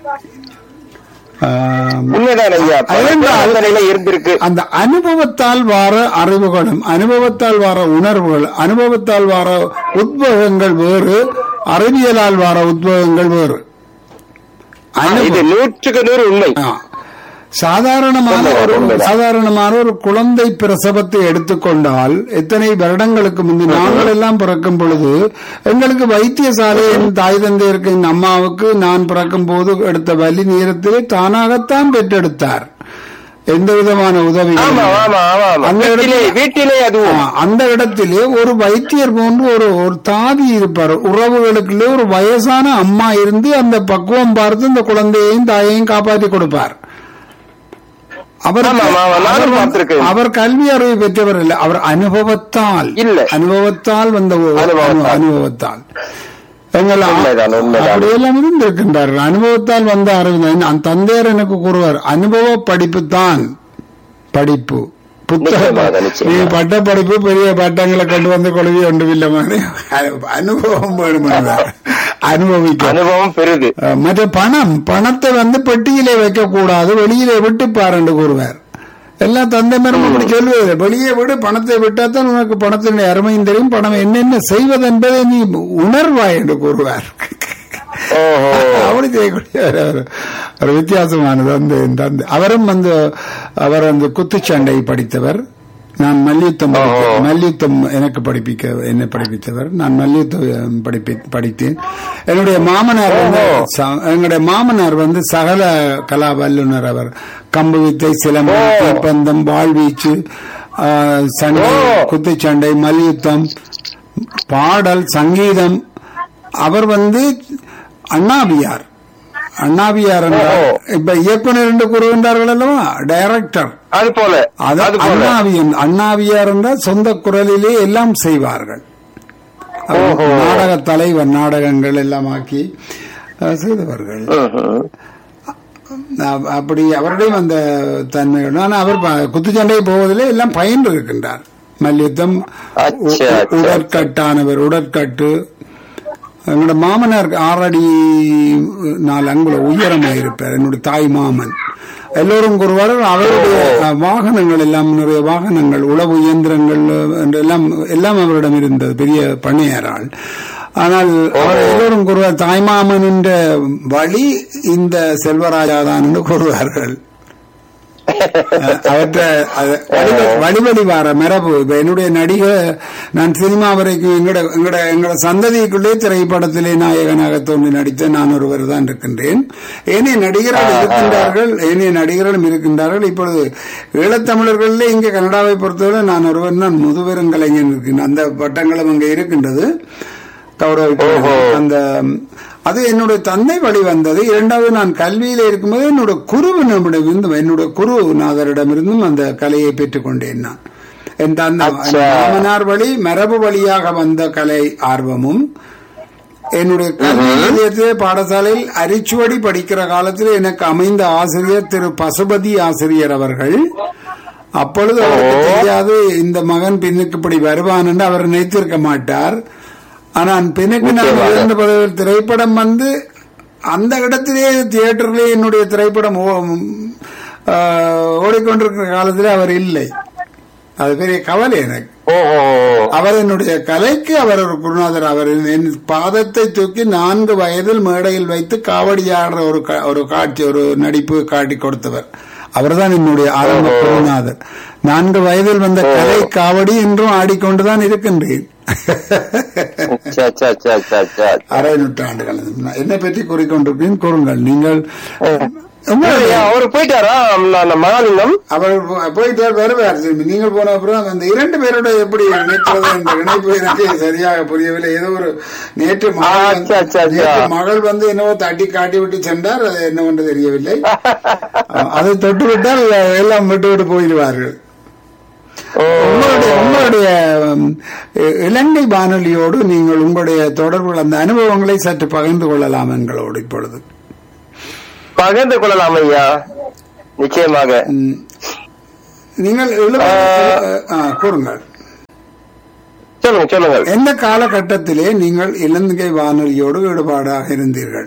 ஆஹ், உண்மைதான் ஐயா பல அதென்றால் பேர் அந்த நிலை இருந்திருக்கு அந்த அனுபவத்தால் வார அறிவுகளும் அனுபவத்தால் வார உணர்வுகள் அனுபவத்தால் வார உத்வேகங்கள் வேறு அறிவியலால் வார உத்வேகங்கள் வேறு அனுபவம் இது நூற்றுக்கு நூறு உண்மை ஆ. சாதாரணமான ஒரு உண்மைதான். சாதாரணமான ஒரு குழந்தை பிரசவத்தை எடுத்துக்கொண்டால் எத்தனை வருடங்களுக்கு முந்தி நாங்கள் எல்லாம் பிறக்கும் பொழுது எங்களுக்கு வைத்தியசாலை என் தாய் தந்தையருக்கு என் அம்மாவுக்கு நான் பிறக்கும் போது எடுத்த வலி நேரத்திலே தானாகத்தான் பெற்றெடுத்தார் எந்த விதமான உதவி ஆமா ஆமா ஆமா ஆமா அந்த வீட்டிலே இடத்துல- வீட்டிலே அதுவும் ஆ, அந்த இடத்திலே ஒரு வைத்தியர் போன்று ஒரு ஒரு தாதி இருப்பார் உறவுகளுக்குள்ளே ஒரு வயசான அம்மா இருந்து அந்த பக்குவம் பார்த்து இந்த குழந்தையையும் தாயையும் காப்பாற்றி கொடுப்பார் அவர் ஆமா, ஆமா, ஆமா, நானும் அவர் பார்த்திருக்கேன். அவர் கல்வி அறிவு பெற்றவர் இல்லை அவர் அனுபவத்தால் இல்ல. அனுபவத்தால் வந்த ஒரு- அனுபவத்தால். அனுபவத்தால் எங்கள் ஆ- உண்மைதான், உண்மைதான். அப்படியெல்லாம் இருந்திருக்கின்றார்கள் அனுபவத்தால் வந்த அறிவு தான் அந்த தந்தையர் எனக்கு கூறுவார் அனுபவ படிப்பு தான் படிப்பு புத்தக நிச்சயமாக, நிச்சயமாக. நீ பட்ட படிப்பு பெரிய பட்டங்களை கொண்டு வந்து கொள்வி ஒன்றும் இல்லை மகனே. அனுபவம் வேணும் அனுபவிக்க அனுபவம் பெரிது அஹ், மற்ற பணம் பணத்தை வந்து பெட்டியிலே வைக்க கூடாது வெளியிலே விட்டு பாருன்னு கூறுவார் எல்லாம் தந்தை மரம் அப்படி சொல்லுவது வெளியே விடு பணத்தை விட்டாதான் உனக்கு பணத்தினுடைய அருமையும் தெரியும் பணம் என்னென்ன செய்வது என்பதை நீ உணர்வாய் என்று கூறுவார் ஓஹோ அப்படி செய்யக்கூடிய ஒரு- ஒரு- ஒரு வித்தியாசமானது அந்த இந்த அந்த- அவரும் வந்து அவர் அந்த குத்துச்சண்டை படித்தவர் நான் மல்யுத்தம் ஓ, ஓ. படித்தேன். மல்யுத்தம் எனக்கு படிப்பிக்க என்னை படிப்பித்தவர் நான் மல்யுத்தம் படிப்பி படித்தேன் என்னுடைய மாமனார் வந்து ச- எங்களுடைய மாமனார் வந்து சகல கலா வல்லுனர் அவர் கம்பு வித்தை சிலம்பம் ஓ. தீப்பந்தம் வாழ்வீச்சு ஆ, சண்டை ஓ. குத்துச்சண்டை மல்யுத்தம் பாடல் சங்கீதம் அவர் வந்து அண்ணாபியார் அண்ணாபியார் என்றால் ஓ. இப்ப இயக்குனர் என்று கூறுகின்றார்கள் அல்லவா டைரக்டர் அது போல அது அது போல அண்ணாவியன் அண்ணாவியார் என்றால் சொந்த குரலிலே எல்லாம் செய்வார்கள் அவர் ஓஹோ. நாடக தலைவர் நாடகங்கள் எல்லாம் ஆக்கி அஹ், செய்தவர்கள் ம்ஹும். அ- அப்படி அவருடையும் அந்த தன்மைகள் ஆனால் அவர் ப- குத்துச்சண்டை போவதிலே எல்லாம் பயின்று இருக்கின்றார் மல்யுத்தம் அச்சா, உ- அச்சா. உடற்கட்டானவர் உடற்கட்டு எங்களோட மாமனார் ஆறடி நாலு அங்குல உயரமாக இருப்பார் என்னுடைய தாய் மாமன் எல்லோரும் கூறுவார்கள் அவருடைய அஹ், வாகனங்கள் எல்லாம் நிறைய வாகனங்கள் உழவு இயந்திரங்கள் என்று எல்லாம் எல்லாம் அவரிடம் இருந்தது பெரிய பண்ணையாரால் ஆனால் அவர் எல்லோரும் கூறுவார் தாய்மாமன் என்ற வழி இந்த செல்வராஜா தான் என்று கூறுவார்கள் அஹ், அவற்றை அது வழிவ- வழிவழி வார மரபு இப்ப என்னுடைய நடிகை நான் சினிமா வரைக்கும் எங்கட எங்கட எங்கட சந்ததிக்குள்ளே திரைப்படத்திலே நாயகனாக தோன்றி நடித்த நான் ஒருவர் தான் இருக்கின்றேன் ஏனைய நடிகர்கள் இருக்கின்றார்கள் ஏனைய நடிகர்களும் இருக்கின்றார்கள் இப்பொழுது ஈழத்தமிழர்களிலே இங்கே கனடாவை பொறுத்தவரை நான் ஒருவர் தான் முதுபெருங்கலைஞன் இருக்கின்றேன் அந்த பட்டங்களும் அங்கே இருக்கின்றது கௌரவிக்கிறது அந்த அது என்னுடைய தந்தை வழி வந்தது இரண்டாவது நான் கல்வியில இருக்கும்போது என்னோட குருவினமிடமிருந்தும் என்னுடைய குருநாதரிடமிருந்தும் அந்த கலையை பெற்றுக்கொண்டேன் நான் என் தந்தை அச்சா. மாமனார் வழி மரபு வழியாக வந்த கலை ஆர்வமும் என்னுடைய கல்வி நிலையத்திலே பாடசாலையில் அரிச்சுவடி படிக்கிற காலத்தில் எனக்கு அமைந்த ஆசிரியர் திரு பசுபதி ஆசிரியர் அவர்கள் அப்பொழுது அவருக்கு தெரியாது இந்த மகன் பின்னுக்கு இப்படி வருவான் என்று அவர் நினைத்திருக்க மாட்டார் ஆனால் பின்னுக்கு நான் உயர்ந்த பதவியில் திரைப்படம் வந்து அந்த இடத்திலே தியேட்டரிலே என்னுடைய திரைப்படம் ஓ- ஆ, ஓடிக்கொண்டிருக்கிற காலத்திலே அவர் இல்லை அது பெரிய கவலை எனக்கு ஓஹோ அவர் என்னுடைய கலைக்கு அவர் ஒரு குருநாதர் அவர் என் பாதத்தை தூக்கி நான்கு வயதில் மேடையில் வைத்து காவடி ஆடுற ஒரு கா- ஒரு காட்சி ஒரு நடிப்பு காட்டி கொடுத்தவர் அவர்தான் என்னுடைய ஆரம்ப குருநாதர் நான்கு வயதில் வந்த கலை காவடி இன்றும் ஆடிக்கொண்டுதான் இருக்கின்றேன் சே, சே, சே, சே, சே. அரை நூற்றாண்டுகள் என்னை பற்றி கூறிக்கொண்டிருக்கேன் கூறுங்கள் நீங்கள் உங்களுடைய இல்லையா, அவரு போயிட்டாரா அந்த மகாலிங்கம் அவர் போ- போயிட்டு வருவார் திரும்பி நீங்கள் போன அப்புறம் அந்த இரண்டு பேரோட எப்படி இணைக்கிறது இந்த இணைப்பு எனக்கு சரியாக புரியவில்லை ஏதோ ஒரு நேற்று மகள் வந்து- அச்சா, அச்சா, அச்சா. நேற்று மகள் வந்து என்னவோ தட்டி காட்டி விட்டு சென்றார் அது என்னவென்று தெரியவில்லை அதை தொட்டு விட்டால் எல்லாம் விட்டு விட்டு போயிடுவார்கள் ஓ, உங்களுடைய உங்களுடைய உம், இ- இலங்கை வானொலியோடு நீங்கள் உங்களுடைய தொடர்புகள் அந்த அனுபவங்களை சற்று பகிர்ந்து கொள்ளலாம் எங்களோடு இப்பொழுது பகிர்ந்து கொள்ளலாம் ஐயா நிச்சயமாக உம், நீங்கள் எழுப- ஆ, கூறுங்கள் சொல்லுங்க சொல்லுங்க எந்த காலகட்டத்திலே நீங்கள் இலங்கை வானொலியோடு ஈடுபாடாக இருந்தீர்கள்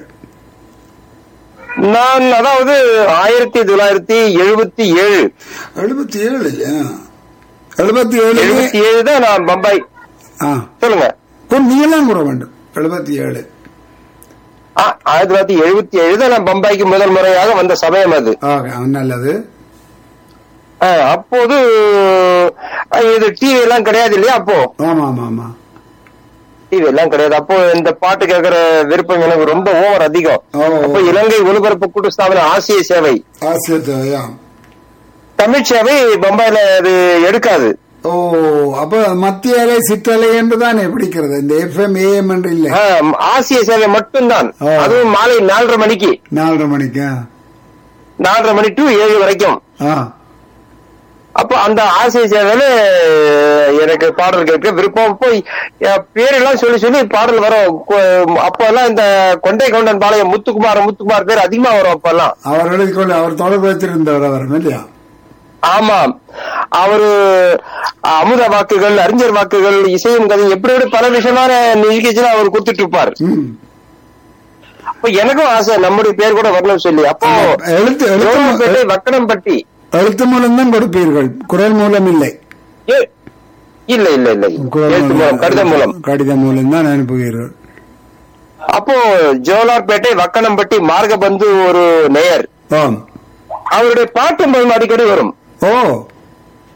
நான் அதாவது ஆயிரத்தி தொள்ளாயிரத்தி எழுபத்தி ஏழு எழுபத்தி ஏழு எழுபத்தி ஏழு எழுபத்தி ஏழு தான் நான் பம்பாய் சொல்லுங்க நீங்களாம் கூற வேண்டும் எழுபத்தி ஏழு ஆ, ஆயிரத்தி தொள்ளாயிரத்தி எழுபத்தி ஏழு தான் நான் பம்பாய்க்கு முதல் முறையாக வந்த சமயம் அது ஆக, நல்லது ஆ, அப்போது ஆ, இது டிவி எல்லாம் கிடையாது இல்லையா அப்போ ஆமா ஆமா ஆமா டிவி எல்லாம் கிடையாது அப்போ இந்த பாட்டு கேட்கிற விருப்பம் எனக்கு ரொம்ப ஓவர் அதிகம் ஓ அப்போ இலங்கை ஒலிபரப்பு கூட்டு ஸ்தாபனம் ஆசிய சேவை ஆசிரியத்தையா தமிழ் சேவை பம்பாயில அது எடுக்காது ஓ அப்ப மத்திய அலை சிற்றலை என்று தான் பிடிக்கிறது இந்த எஃப்எம் ஏஎம் என்று இல்லை ஆ, ஆசிய சேவை மட்டும்தான் ஓ. அதுவும் மாலை நாலரை மணிக்கு நாலரை மணிக்கா நாலரை மணி டு ஏழு வரைக்கும் ஆ அப்போ அந்த ஆசிய சேவையில எனக்கு பாடல் கேட்க விருப்பம் போய் பேரெல்லாம் சொல்லி சொல்லி பாடல் வரும் கொ- அப்போ எல்லாம் இந்த கொண்டை கவுண்டன் பாளையம் முத்துக்குமார் முத்துக்குமார் பேர் அதிகமா வரும் அப்பெல்லாம் அவர் எழுதிக்கொள்ள அவர் தொடர்பு வைத்திருந்தவர் அவர் இல்லையா ஆமாம் அவரு அமுத வாக்குகள் அறிஞர் வாக்குகள் இசையும் கதை எப்படி எப்படி பல விஷயமான நிகழ்ச்சிலாம் அவர் கொடுத்துட்டு இருப்பார் ம். அப்ப எனக்கும் ஆசை நம்முடைய பேர் கூட வரணும்னு சொல்லி அப்போ எழுத்து எழுத்து ஜோலார்பேட்டை வக்கணம்பட்டி எழுத்து மூலம் தான் கொடுப்பீர்கள் குரல் மூலம் இல்லை ஏ- இல்ல இல்ல இல்ல குரல் எழுத்து மூலம் கடிதம் மூலம் கடிதம் மூலம் தான் அனுப்புவீர்கள் அப்போ ஜோலார்பேட்டை வக்கணம்பட்டி மார்கபந்து ஒரு நேயர் ஆம் அவருடைய பாட்டு மூலம் அடிக்கடி வரும் ஓ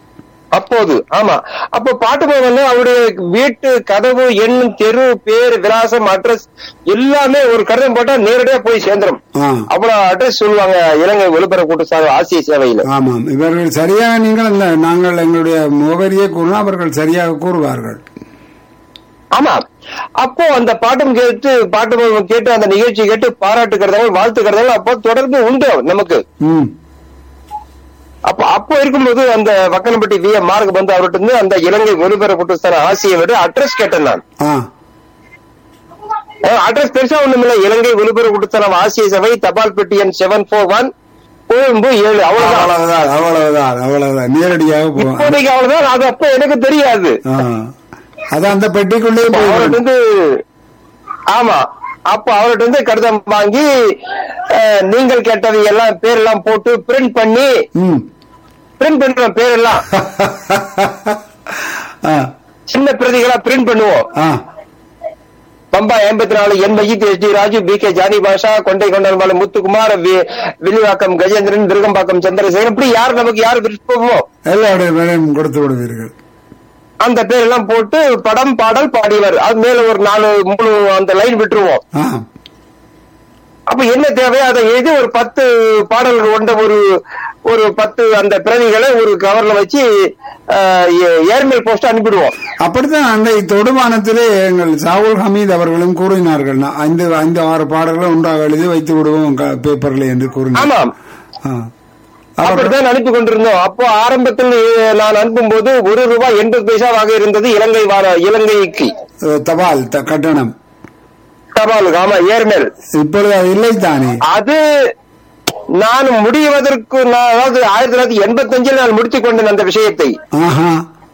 அப்போது ஆமா அப்போ பாட்டு வந்து அவருடைய வீட்டு கதவு எண் தெரு பேர் விலாசம் அட்ரஸ் எல்லாமே ஒரு கடிதம் போட்டா நேரடியா போய் சேர்ந்துரும் ஆ அவ்வளவு அட்ரஸ் சொல்லுவாங்க இலங்கை ஒலிபர கூட்டத்தார் ஆசிய சேவையில ஆமாம் இவர்கள் சரியாக நீங்கள் இல்ல நாங்கள் எங்களுடைய முகவரியை கூறினா அவர்கள் சரியாக கூறுவார்கள் ஆமா அப்போ அந்த பாட்டும் கேட்டு பாட்டு கேட்டு அந்த நிகழ்ச்சி கேட்டு பாராட்டுக்கிறதாங்க வாழ்த்துக்கிறதாங்க அப்போ தொடர்ந்து உண்டு நமக்கு ம் அப்போ அப்போ இருக்கும்போது அந்த வக்கனப்பட்டி வி எம் மார்க் வந்து அவர்கிட்ட இருந்து அந்த இலங்கை ஒலிபர கூட்டத்தார் ஆசியை விட அட்ரஸ் கேட்டேன் நான் ஆ அட்ரஸ் பெருசா ஒண்ணும் இல்ல இலங்கை ஒலிபர கூட்டத்தார் ஆசிய சபை தபால் பெட்டி எண் செவன் போர் ஒன் கொழும்பு ஏழு அவ்வளவுதான் அவ்வளவுதான் அவ்வளவுதான் அவ்வளவுதான் நேரடியாக போவோம் இப்போதைக்கு அவ்வளவுதான் அது அப்போ எனக்கு தெரியாது ஆ. அது அந்த பெட்டிக்குள்ளேயும் அப்போ அவர்கிட்ட போயிடும் இருந்து ஆமா அப்போ அவர்கிட்ட இருந்து கடிதம் வாங்கி அஹ், நீங்கள் கேட்டவை எல்லாம் பேரெல்லாம் போட்டு பிரிண்ட் பண்ணி ம் பிரிண்ட் பண்றோம் பேரெல்லாம் ஆ சின்ன பிரதிகளா பிரிண்ட் பண்ணுவோம் ஆ பம்பா எண்பத்தி நாலு N Majid S T Raju P K Johnny Basha கொண்டை கொண்டல்பாளைய முத்துக்குமார் வி- வில்லிவாக்கம் கஜேந்திரன் விருகம்பாக்கம் சந்திரசேகரன் இப்படி யார் நமக்கு யார் விருப்பமோ எல்லாருடைய வேலையும் கொடுத்து விடுவீர்கள் அந்த பேரெல்லாம் போட்டு படம் பாடல் பாடியவர் அது மேல ஒரு நாலு மூணு அந்த லைன் விட்டுருவோம் ஆ அப்ப என்ன தேவையோ அதை எழுதி ஒரு பத்து பாடல்கள் கொண்ட ஒரு ஒரு பத்து அந்த பிரதிகளை ஒரு கவர்ல வச்சு அஹ், ஏ- ஏர்மெயில் போஸ்ட் அனுப்பிடுவோம் அப்படித்தான் அன்றை தொடுமானத்திலே எங்கள் சாகுல் ஹமீத் அவர்களும் கூறினார்கள் நான் ஐந்து ஐந்து ஆறு பாடல்களை ஒன்றாக எழுதி வைத்து விடுவோம் க- பேப்பர்ல என்று கூறினார் ஆமாம் ஆ. அவர் அப்படித்தான் அனுப்பி கொண்டிருந்தோம் அப்போ ஆரம்பத்தில் நான் அனுப்பும்போது ஒரு ரூபாய் எண்பது பைசாவாக இருந்தது இலங்கை வார- இலங்கைக்கு அஹ், தபால் த- கட்டணம் தபாலுக்கு ஆமா ஏர்மெயில் இப்பொழுது அது இல்லை தானே அது நான் முடிவதற்கு நான் அதாவது ஆயிரத்தி தொள்ளாயிரத்தி எண்பத்தி அஞ்சில் நான் முடித்துக் கொண்டேன் அந்த விஷயத்தை ஆஹா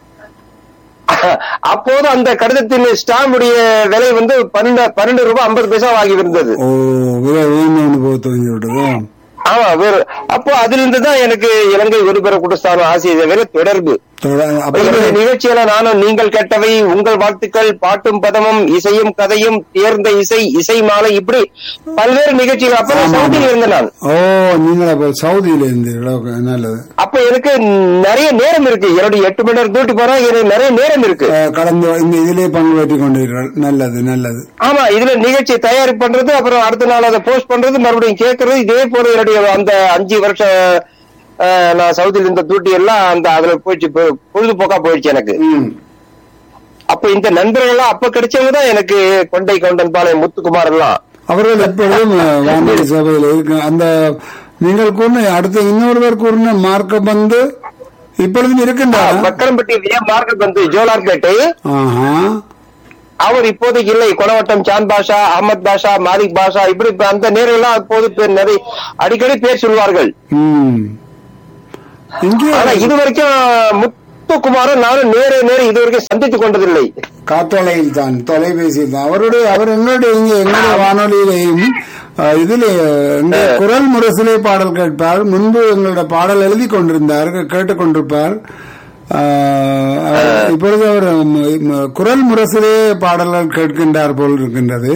அப்போது அந்த கடிதத்தின் ஸ்டாம்புடைய விலை வந்து பன்னெண்டு பன்னெண்டு ரூபாய் ஐம்பது பைசா ஆகி இருந்தது ஓ விலை வேணும்னு போக துவங்கி விட்டதோ ஆமா வேறு அப்போ அதிலிருந்து தான் எனக்கு இலங்கை ஒலிபர குடஸ்தான ஆசிரியர் தொடர்பு தொட- அப்ப என்னுடைய நிகழ்ச்சியில நானும் நீங்கள் கேட்டவை உங்கள் வாழ்த்துக்கள் பாட்டும் பதமும் இசையும் கதையும் தேர்ந்த இசை இசை மாலை இப்படி பல்வேறு நிகழ்ச்சிகள் அப்ப நான் சவுதியில் இருந்தேன் நான் ஓ நீங்கள் அப்ப சவுதியில இருந்தீர்களா ஓகே, நல்லது அப்ப எனக்கு நிறைய நேரம் இருக்கு என்னுடைய எட்டு மணி நேரம் டியூட்டி போறா எனக்கு நிறைய நேரம் இருக்கு அஹ், கடந்த இந்த இதிலே பங்கு பெற்றுக் கொண்டீர்கள் நல்லது நல்லது ஆமா இதுல நிகழ்ச்சி தயார் பண்றது அப்புறம் அடுத்த நாள் அதை போஸ்ட் பண்றது மறுபடியும் கேட்கறது இதே போல என்னுடைய அந்த அஞ்சு வருஷம் அஹ், நான் சவுதியில் இருந்த டியூட்டி எல்லாம் அந்த அதுல போயிடுச்சு பொ- பொழுதுபோக்கா போயிடுச்சு எனக்கு ம் அப்ப இந்த நண்பர்கள் எல்லாம் அப்ப கிடைச்சவங்க தான் எனக்கு கொண்டை கவுண்டன் பாளையம் முத்துக்குமார் எல்லாம் அவர்கள் எப்பொழுதும் அஹ், வானொலி சபையில் இருக்கு அந்த நீங்கள் கூறின அடுத்த இன்னொருவர் கூறின மார்க்கம் வந்து இப்பொழுதும் இருக்கின்றார் மக்கரம்பட்டி வி எம் மார்க்கெட் வந்து ஜோலார்பேட்டை ஆஹா அவர் இப்போதைக்கு இல்லை கொலவட்டம் சாந்த் பாஷா அகமத் பாஷா மாலிக் பாஷா இப்படி இப்ப அந்த நேரெல்லாம் அப்போது பேர் நிறைய அடிக்கடி பேர் சொல்வார்கள் ம் இங்கே ஆனா இது வரைக்கும் முத்துக்குமாரும் நானும் நேரே நேரே இது வரைக்கும் சந்தித்துக் கொண்டதில்லை காத்தொலையில் தான் தொலைபேசியில் தான் அவருடைய அவர் எங்களுடைய இங்கே எங்களுடைய வானொலியிலேயும் அஹ், இதிலே இந்த குரல் முரசிலே பாடல் கேட்பார் முன்பு எங்களுடைய பாடல் எழுதி கொண்டிருந்தார் கேட்டுக் கொண்டிருப்பார் அஹ், அவர் இப்பொழுது அவர் ம- ம- குரல் முரசிலே பாடல்கள் கேட்கின்றார் போல் இருக்கின்றது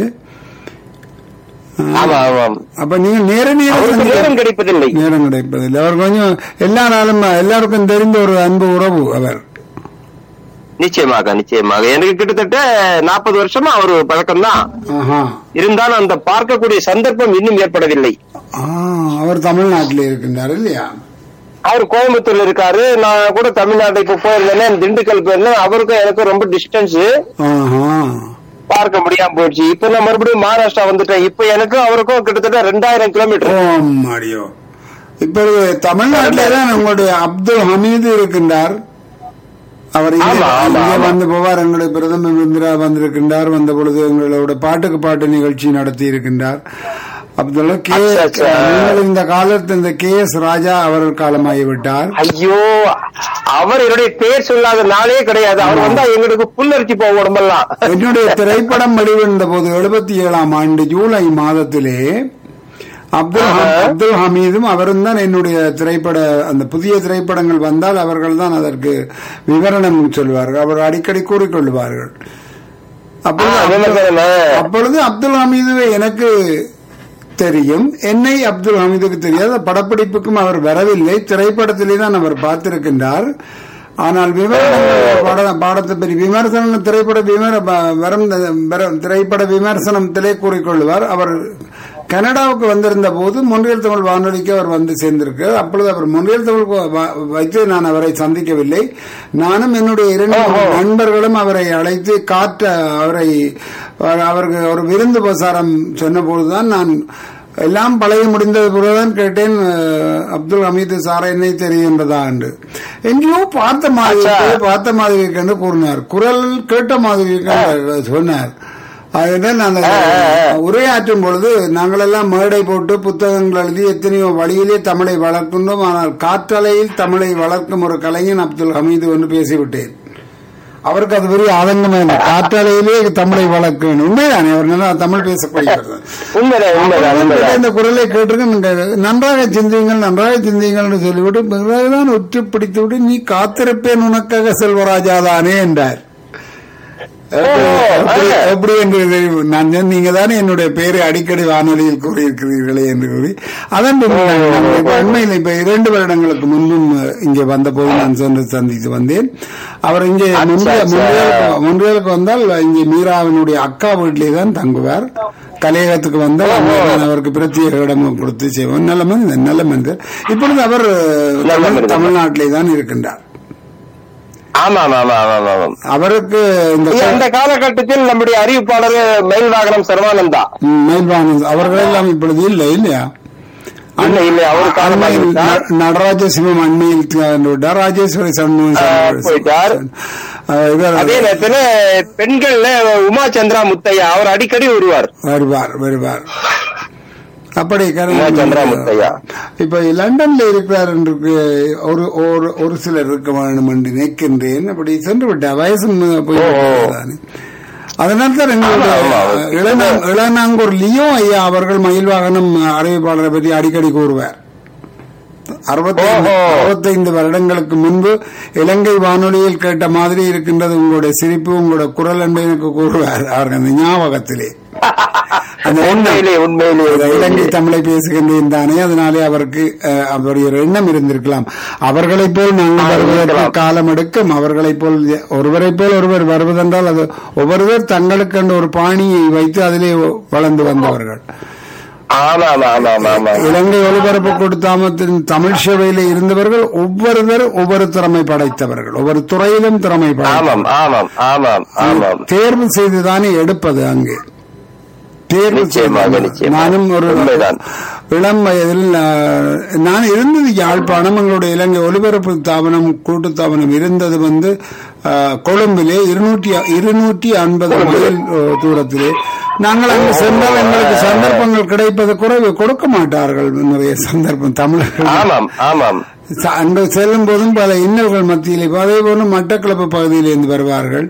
ஆமா ஆமாம் அப்ப நீங்க நேரடியாக அவருக்கு சந்திக்க- நேரம் கிடைப்பதில்லை நேரம் கிடைப்பதில்லை அவர் கொஞ்சம் எல்லா நாளும் எல்லாருக்கும் தெரிந்த ஒரு அன்பு உறவு அவர் நிச்சயமாக நிச்சயமாக எனக்கு கிட்டத்தட்ட நாற்பது வருஷமா அவர் பழக்கம் தான் ஆஹா இருந்தாலும் அந்த பார்க்கக்கூடிய சந்தர்ப்பம் இன்னும் ஏற்படவில்லை ஆ, அவர் தமிழ்நாட்டில் இருக்கின்றார் இல்லையா அவர் கோயம்புத்தூர்ல இருக்காரு நான் கூட தமிழ்நாடு இப்ப போயிருந்தேன் திண்டுக்கல் போயிருந்தேன் அவருக்கும் எனக்கும் ரொம்ப டிஸ்டன்ஸ் ஆஹா பார்க்க முடியாம போயிடுச்சு இப்ப நான் மறுபடியும் மகாராஷ்டிரா வந்துட்டேன் இப்ப எனக்கும் அவருக்கும் கிட்டத்தட்ட ரெண்டாயிரம் கிலோமீட்டர் ஓ மாடியோ இப்பொழுது தமிழ்நாட்டிலே தான் உங்களுடைய அப்துல் ஹமீது இருக்கின்றார் அவர் இங்கே ஆமா, ஆமா, இங்கே ஆமா. வந்து போவார் எங்களுடைய பிரதம மந்திரா வந்திருக்கின்றார் வந்த பொழுது எங்களோட பாட்டுக்கு பாட்டு நிகழ்ச்சி நடத்தி இருக்கின்றார் அப்துல்லா கே அச்சா, அச்சா. நீங்கள் இந்த காலத்தில் இந்த கே எஸ் ராஜா அவர்கள் காலமாகி விட்டார் ஐயோ அவர் என்னுடைய பேர் சொல்லாத நாளே கிடையாது அவர் வந்தா எங்களுக்கு புல்லரிச்சு போகும் உடம்பெல்லாம் என்னுடைய திரைப்படம் வெளிவந்த போது எழுபத்தி ஏழாம் ஆண்டு ஜூலை மாதத்திலே அப்துல் ஹம்- அப்துல் ஹமீதும் அவரும் தான் என்னுடைய திரைப்பட அந்த புதிய திரைப்படங்கள் வந்தால் அவர்கள் தான் அதற்கு விவரணம் சொல்வார்கள் அவர் அடிக்கடி கூறிக்கொள்வார்கள் அப்பொழுது ஆ, அப்துல்- விமர்சனமா? அப்பொழுது அப்துல் ஹமீதுவை எனக்கு தெரியும் என்னை அப்துல் ஹமீதுக்கு தெரியாது படப்பிடிப்புக்கும் அவர் வரவில்லை திரைப்படத்திலே தான் அவர் பார்த்திருக்கின்றார் ஆனால் விமர்சனம் பாட பாடத்தை பற்றி விமர்சனம் திரைப்பட விமர ப- வரும் வரும் திரைப்பட விமர்சனத்திலே கூறிக்கொள்வார் அவர் கனடாவுக்கு வந்திருந்த போது மொன்றியல் தமிழ் வானொலிக்கு அவர் வந்து சேர்ந்திருக்கிறார் அப்பொழுது அவர் மொன்றியல் தமிழ் வ- வ- வைத்து நான் அவரை சந்திக்கவில்லை நானும் என்னுடைய இரண்டு நண்பர்களும் அவரை அழைத்து காற்ற அவரை அவருக்கு ஒரு விருந்து பிரசாரம் சொன்ன போதுதான் நான் எல்லாம் பழைய முடிந்தது பிறகுதான் கேட்டேன் அஹ், அப்துல் ஹமீது சார் என்னை தெரிகின்றதா என்று எங்கேயோ பார்த்த மாதிரி இருக்கு, பார்த்த மாதிரி இருக்கு என்று கூறினார் குரல் கேட்ட மாதிரி இருக்கு என்று சொன்னார் அதனால் நான் அதை உரையாற்றும் பொழுது நாங்கள் எல்லாம் மேடை போட்டு புத்தகங்கள் எழுதி எத்தனையோ வழியிலே தமிழை வளர்க்கின்றோம் ஆனால் காற்றலையில் தமிழை வளர்க்கும் ஒரு கலைஞன் அப்துல் ஹமீது என்று பேசிவிட்டேன் அவருக்கு அது பெரிய ஆதங்கமே இல்லை காற்றலையிலே தமிழை வளர்க்க வேண்டும் உண்மைதானே அவர் நல்லா தமிழ் பேசப்படுகிறது உண்மைதான் உண்மைதான் உண்மைதான் இந்த குரலை கேட்டிருக்க நீங்க நன்றாக சிந்தியுங்கள் நன்றாக சிந்தியுங்கள் என்று சொல்லிவிட்டு பிறகுதான் ஒற்று பிடித்து விட்டு நீ காத்திருப்பேன் உனக்காக செல்வராஜாதானே என்றார் எப்படி- எப்படி என்று தெரியும் நான் சொன்னேன், நீங்க தானே என்னுடைய பெயரை அடிக்கடி வானொலியில் கூறியிருக்கிறீர்களே என்று கூறி அதன் பின்பு நான் நான் இப்ப உண்மையில் இப்ப இரண்டு வருடங்களுக்கு முன்பும் இங்கே வந்த போது நான் சென்று சந்தித்து வந்தேன் அவர் இங்கே முன்றிய- முன்றியலுக்கு முன்றியலுக்கு வந்தால் இங்கே மீராவினுடைய அக்கா வீட்டிலே தான் தங்குவார் கலையகத்துக்கு வந்தால் அங்கே நான் அவருக்கு பிரத்யேக இடம் கொடுத்து செய்வோம் நல்ல மனிதன் நல்ல மனிதர் இப்பொழுது அவர் நல்ல தமிழ்- மனிதர். தமிழ்நாட்டிலே தான் இருக்கின்றார் ஆமா ஆமா ஆமா ஆமா ஆமா அவருக்கு இந்த இந்த காலகட்டத்தில் நம்முடைய அறிவிப்பாளர் மயில் வாகனம் சர்வானந்தா ம், மயில்வாணன் அவர்கள் எல்லாம் இப்பொழுது இல்லை இல்லையா இல்ல இல்ல அவரு அண்மையில் காலமாகிவிட்டார் ந- நடராஜ சிவம் அண்மையில் திறந்து விட்டார் ராஜேஸ்வரி சண்முகம் ஆ, போயிட்டார். ஆ, இவர் அதே நேரத்துல பெண்கள்ல உமா சந்திரா முத்தையா அவர் அடிக்கடி வருவார் வருவார் வருவார் அப்படி உமா சந்திரா முத்தையா இப்ப லண்டன்ல இருக்கிறார் என்று ஒரு ஒரு- ஒரு சிலர் இருக்க வேண்டும் என்று நினைக்கின்றேன் அப்படி சென்று விட்டார் வயசு போய் தானே அதனால தான் எங்களுடைய ஆமா, ஆமா. இளநா- இளநாங்கூர் லியோ ஐயா அவர்கள் மயில் வாகனம் அறிவிப்பாளரை பற்றி அடிக்கடி கூறுவார் அறுபத்தைந்து ஓஹோ. அறுபத்தைந்து வருடங்களுக்கு முன்பு இலங்கை வானொலியில் கேட்ட மாதிரி இருக்கின்றது உங்களுடைய சிரிப்பு உங்களுடைய குரல் என்று எனக்கு கூறுவார் அவர்கள் அந்த ஞாபகத்திலே அந்த எண்ணம் உண்மையிலே உண்மையிலே இந்த இலங்கை உண்மையிலே. தமிழை பேசுகின்றேன் தானே அதனாலே அவருக்கு அஹ், அவருடைய ஒரு எண்ணம் இருந்திருக்கலாம் அவர்களைப் போல் நாங்கள் வருவதற்கு இருக்கலாம். காலம் எடுக்கும் அவர்களைப் போல் ஒருவரைப் போல் ஒருவர் வருவதென்றால் அது ஒவ்வொருவர் தங்களுக்கென்று ஒரு பாணியை வைத்து அதிலே வளர்ந்து வந்தவர்கள் ஆமா ஆமா ஆமா ஆமா ஆமா இலங்கை ஒலிபரப்பு கொடுத்தாமத்தின் தமிழ் சேவையில இருந்தவர்கள் ஒவ்வொருவர் ஒவ்வொரு திறமை படைத்தவர்கள் ஒவ்வொரு துறையிலும் திறமை ஆமாம் படைத்தவர்கள் ஆமாம் ஆமாம் ஆமாம் தேர்வு செய்துதானே எடுப்பது அங்கே தேர்வு நிச்சயமாக, செய்து- நிச்சயமாக. நானும் ஒரு உண்மைதான். இளம் வயதில் அஹ், நான் இருந்தது யாழ்ப்பாணம் எங்களுடைய இலங்கை ஒலிபரப்பு தாபனம் கூட்டு தாபனம் இருந்தது வந்து அஹ், கொழும்பிலே இருநூற்றி இருநூற்றி ஐம்பது மைல் அஹ், தூரத்திலே நாங்கள் அங்கு சென்றால் எங்களுக்கு சந்தர்ப்பங்கள் கிடைப்பது குறைவு கொடுக்க மாட்டார்கள் நிறைய சந்தர்ப்பம் தமிழர்கள் ஆமாம் ஆமாம் ச- அங்கு செல்லும் போதும் பல இன்னல்கள் மத்தியிலே அதே போல மட்டக்களப்பு பகுதியிலிருந்து வருவார்கள்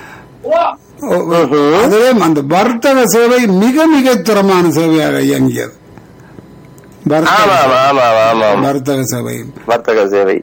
ஓ, அதுவே அந்த வர்த்தக சேவை மிக மிக திறமான சேவையாக இயங்கியது வர்த்தக- ஆமாம் ஆமாம் ஆமாம் வர்த்தக சேவை வர்த்தக சேவை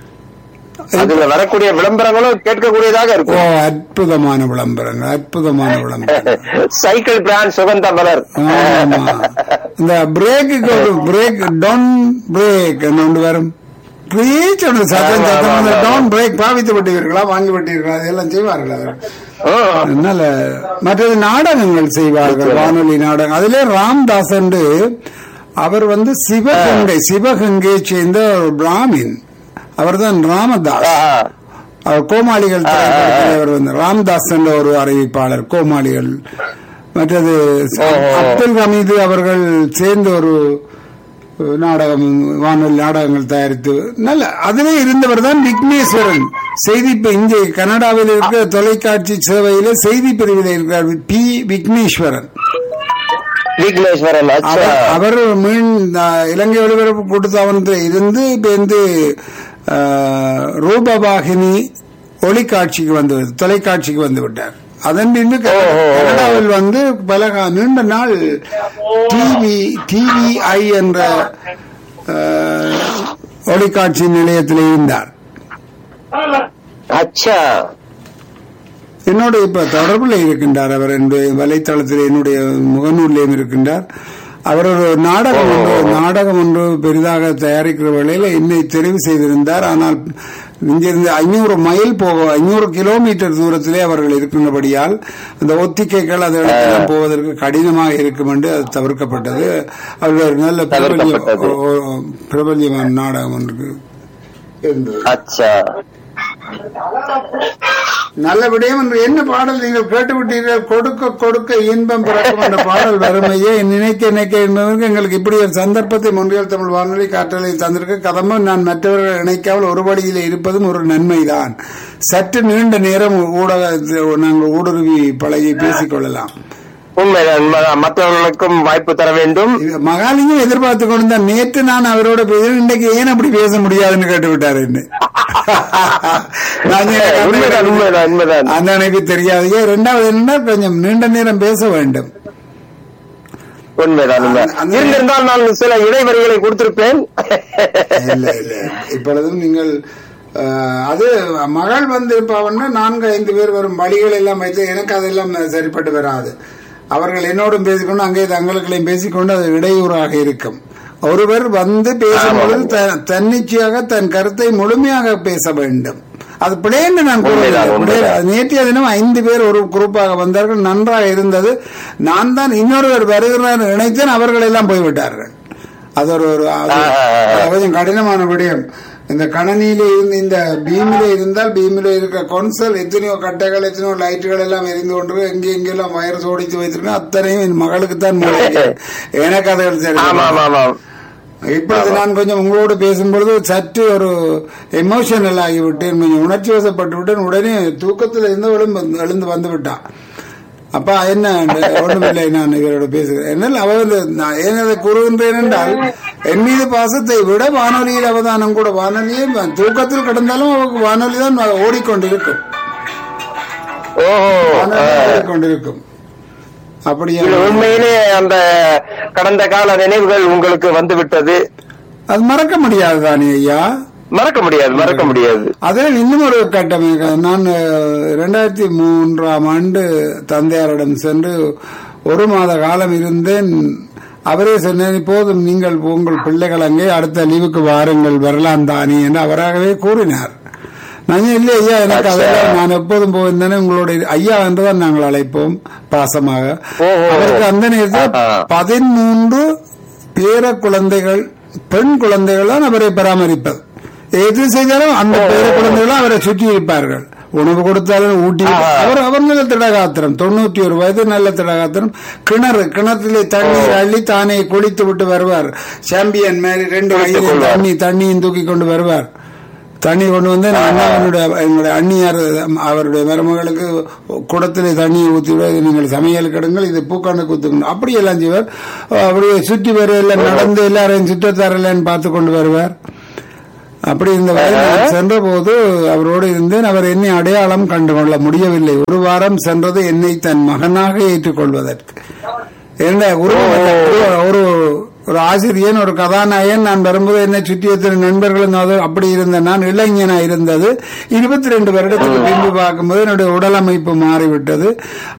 அதுல வரக்கூடிய விளம்பரங்களும் கேட்கக்கூடியதாக ஓ இருக்கும் அற்புதமான விளம்பரங்கள் அற்புதமான விளம்பரங்கள் சைக்கிள் பிராண்ட் சுகந்த மலர் ஆமா. இந்த பிரேக்குக்கு ஒரு பிரேக் டவுன் பிரேக் ஒன்று வரும் பிரீச் ஒன்று சத்தம் ஆமா, சத்தம் ஆமா, டவுன் பிரேக் பாவித்து விட்டீர்களா வாங்கி விட்டீர்களா இதெல்லாம் செய்வார்கள் அது. ஓ, அதனால மற்றது நாடகங்கள் செய்வார்கள் வானொலி நாடகம் அதிலே ராம்தாஸ் என்று அவர் வந்து சிவகங்கை சிவகங்கையை சேர்ந்த ஒரு பிராமின் அவர்தான் ராமதாஸ் ஆஹா. அவர் கோமாளிகள் திரைப்படத்தில் அவர் வந்து ராம்தாஸ் என்ற ஒரு அறிவிப்பாளர் கோமாளிகள் மற்றது அப்துல் ஹமீது அவர்கள் சேர்ந்து ஒரு நாடகம் வானொலி நாடகங்கள் தயாரித்து நல்ல அதிலே இருந்தவர் தான் விக்னேஸ்வரன் செய்தி இப்ப இங்கே கனடாவில் இருக்கிற தொலைக்காட்சி சேவையில செய்தி பிரிவில் இருக்கிறார் பி விக்னேஸ்வரன் விக்னேஸ்வரன் அச்சா அவர் அவர் மீன் அஹ், இலங்கை ஒலிபரப்பு கூட்டுத்தாபனத்தில் இருந்து இப்ப வந்து அஹ், ரூபவாகினி ஒளிக்காட்சிக்கு வந்து தொலைக்காட்சிக்கு வந்து விட்டார் அதன் பின்பு க- ஓஹோ. கனடாவில் வந்து பல கா- நீண்ட நாள் டிவி டிவிஐ என்ற அஹ், ஒளிக்காட்சி நிலையத்தில் இருந்தார் அச்சா என்னோட இப்ப தொடர்பில் இருக்கின்றார் அவர் என்னுடைய வலைத்தளத்தில் என்னுடைய முகநூலிலும் இருக்கின்றார் அவர் ஒரு நாடகம் ஒன்று நாடகம் ஒன்று பெரிதாக தயாரிக்கிற வேளையில் என்னை தெரிவு செய்திருந்தார் ஆனால் இங்கிருந்து ஐநூறு மைல் போக ஐநூறு கிலோமீட்டர் தூரத்திலே அவர்கள் இருக்கின்றபடியால் அந்த ஒத்திகைகள் அதெல்லாம் போவதற்கு கடினமாக இருக்கும் என்று அது தவிர்க்கப்பட்டது அவர்கள் ஒரு நல்ல பிரபல்யம் தவிர்க்கப்பட்டது. ஓ- ஓ- பிரபல்யமான நாடகம் ஒன்று இருந்தது அச்சா நல்ல விடயம் என்று என்ன பாடல் நீங்கள் கேட்டுவிட்டீர்கள் கொடுக்க கொடுக்க இன்பம் பிறக்கும் என்ற பாடல் வறுமையே நினைக்க நினைக்க என்பதற்கு எங்களுக்கு இப்படி ஒரு சந்தர்ப்பத்தை முன்றியல் தமிழ் வானொலி காற்றலை தந்திருக்க கதமும் நான் மற்றவர்கள் இணைக்காமல் ஒரு படியில் இருப்பதும் ஒரு நன்மைதான் சற்று நீண்ட நேரம் ஊடக நாங்கள் ஊடுருவி பழகி பேசிக் கொள்ளலாம் உண்மைதான் உண்மைதான் மற்றவர்களுக்கும் வாய்ப்பு தர வேண்டும் இது மகாலிங்கம் எதிர்பார்த்து கொண்டிருந்தார் நேற்று நான் அவரோட பேசுறேன் இன்றைக்கு ஏன் அப்படி பேச முடியாதுன்னு கேட்டு விட்டாரு என்ன நான் எனக்கு அந்த உண்மைதான் உண்மைதான் உண்மைதான் அந்த எனக்கு தெரியாது ஏன் ரெண்டாவது என்ன கொஞ்சம் நீண்ட நேரம் பேச வேண்டும் உண்மைதான் உண்மை அந்த- இருந்திருந்தால் நான் சில இடைவெளிகளை கொடுத்திருப்பேன் இல்ல இல்ல இப்பொழுதும் நீங்கள் அஹ், அது மகள் வந்திருப்பாவன்னா நான்கு ஐந்து பேர் வரும் வழிகள் எல்லாம் வைத்து எனக்கு அதெல்லாம் சரிப்பட்டு வராது அவர்கள் என்னோடும் பேசிக்கொண்டு அங்கே தங்களுக்களையும் பேசிக்கொண்டு அது இடையூறாக இருக்கும் ஒருவர் வந்து பேசும்பொழுது த- தன்னிச்சையாக தன் கருத்தை முழுமையாக பேச வேண்டும் அது பிளேன்னு நான் கூறவில்லை. உண்மைதான், பிழை- உண்மைதான். நேற்றைய தினம் ஐந்து பேர் ஒரு குரூப்பாக வந்தார்கள் நன்றாக இருந்தது நான் தான் இன்னொருவர் வருகிறார் நினைத்தேன் அவர்கள் எல்லாம் போய்விட்டார்கள் அது ஒரு ஒரு அது- ஆ, ஆ, ஆ. அது கொஞ்சம் கடினமான விடயம் இந்த கணனியில இருந்து இந்த பீமில இருந்தால் பீமில இருக்க கொன்சல் எத்தனையோ கட்டைகள் எத்தனையோ லைட்டுகள் எல்லாம் எரிந்து கொண்டு எங்கே எங்கெல்லாம் வயர் சோடித்து வைத்திருக்கேன் அத்தனையும் என் மகளுக்கு தான் மூளை எனக்கு அதை சரி ஆமா ஆமா ஆமா இப்பொழுது நான் கொஞ்சம் உங்களோடு பேசும்பொழுது சற்று ஒரு எமோஷனல் ஆகிவிட்டேன் கொஞ்சம் உணர்ச்சி வசப்பட்டு விட்டேன் உடனே தூக்கத்தில் இருந்து எழுந்து எழுந்து வந்து விட்டான் அப்பா என்ன ஒண்ணுமில்லை நான் இவரோட பேசுகிறேன் என்னால் அவர் வந்து நான் ஏன் அதை கூறுகின்றேன் என்றால் என் மீது பாசத்தை விட வானொலியில் அவதானம் கூட வானொலியே தூக்கத்தில் கிடந்தாலும் அவருக்கு வானொலி தான் ஓடிக்கொண்டிருக்கும் ஓஹோ வானொலி ஓடிக்கொண்டிருக்கும் அப்படியா இது உண்மையிலே அந்த கடந்த கால நினைவுகள் உங்களுக்கு வந்து விட்டது அது மறக்க முடியாது தானே ஐயா மறக்க முடியாது மறக்க முடியாது அதில் இன்னும் ஒரு கட்டம் இருக்கு. நான் இரண்டாயிரத்தி மூன்றாம் ஆண்டு தந்தையாரிடம் சென்று ஒரு மாத காலம் இருந்தேன் அவரே சொன்னேன் போதும் நீங்கள் உங்கள் பிள்ளைகள் அங்கே அடுத்த லீவுக்கு வாருங்கள் வரலாம் தானே என்று அவராகவே கூறினார் நான் இல்லை ஐயா எனக்கு அதெல்லாம் நான் எப்போதும் போயிருந்தேனே உங்களுடைய ஐயா என்றுதான் நாங்கள் அழைப்போம் பாசமாக ஓஹோ. அவருக்கு அந்த நேரத்தில் ஆஹா. பதிமூன்று பேர குழந்தைகள் பெண் குழந்தைகள் தான் அவரை பராமரிப்பது எது செய்தாலும் அந்த பேர குழந்தைகளும் அவரை சுற்றி இருப்பார்கள் உணவு கொடுத்தாலும் ஊட்டி ஆஹா. அவர் அவர் நல்ல திடகாத்திரம் தொண்ணூத்தி ஒரு வயது நல்ல திடகாத்திரம் கிணறு கிணற்றிலே தண்ணீர் அள்ளி தானே குளித்து விட்டு வருவார் சாம்பியன் மாதிரி ரெண்டு குளித்துக் கையிலும் கொள்வார். தண்ணி தண்ணியும் தூக்கி கொண்டு வருவார் தண்ணி கொண்டு வந்து நான் அண்ணாவனுடைய எங்களுடைய அண்ணியார் அவருடைய மருமகளுக்கு குடத்திலே தண்ணியை ஊற்றி விட இது நீங்கள் சமையல் கிடங்கள் இது பூக்காண்டு குத்துக்கணும் அப்படி எல்லாம் செய்வார் அப்படியே சுற்றி வர எல்லாம் நடந்து எல்லாரையும் சுற்றத்தாரெல்லாம் பார்த்து கொண்டு வருவார் அப்படி இந்த வயதில் சென்ற போது அவரோடு இருந்தேன் அவர் என்னை அடையாளம் கண்டு கொள்ள முடியவில்லை ஒரு வாரம் சென்றது என்னை தன் மகனாக ஏற்றுக்கொள்வதற்கு என்ன உருவம் அல்ல. ஒரு- ஒரு ஒரு ஆசிரியன் ஒரு கதாநாயகன் நான் வரும்போது என்னை சுற்றி எத்தனை நண்பர்களும் அது அப்படி இருந்த நான் இளைஞனா இருந்தது இருபத்தி ரெண்டு வருடத்துக்கு பின்பு பார்க்கும்போது என்னுடைய உடல் அமைப்பு மாறிவிட்டது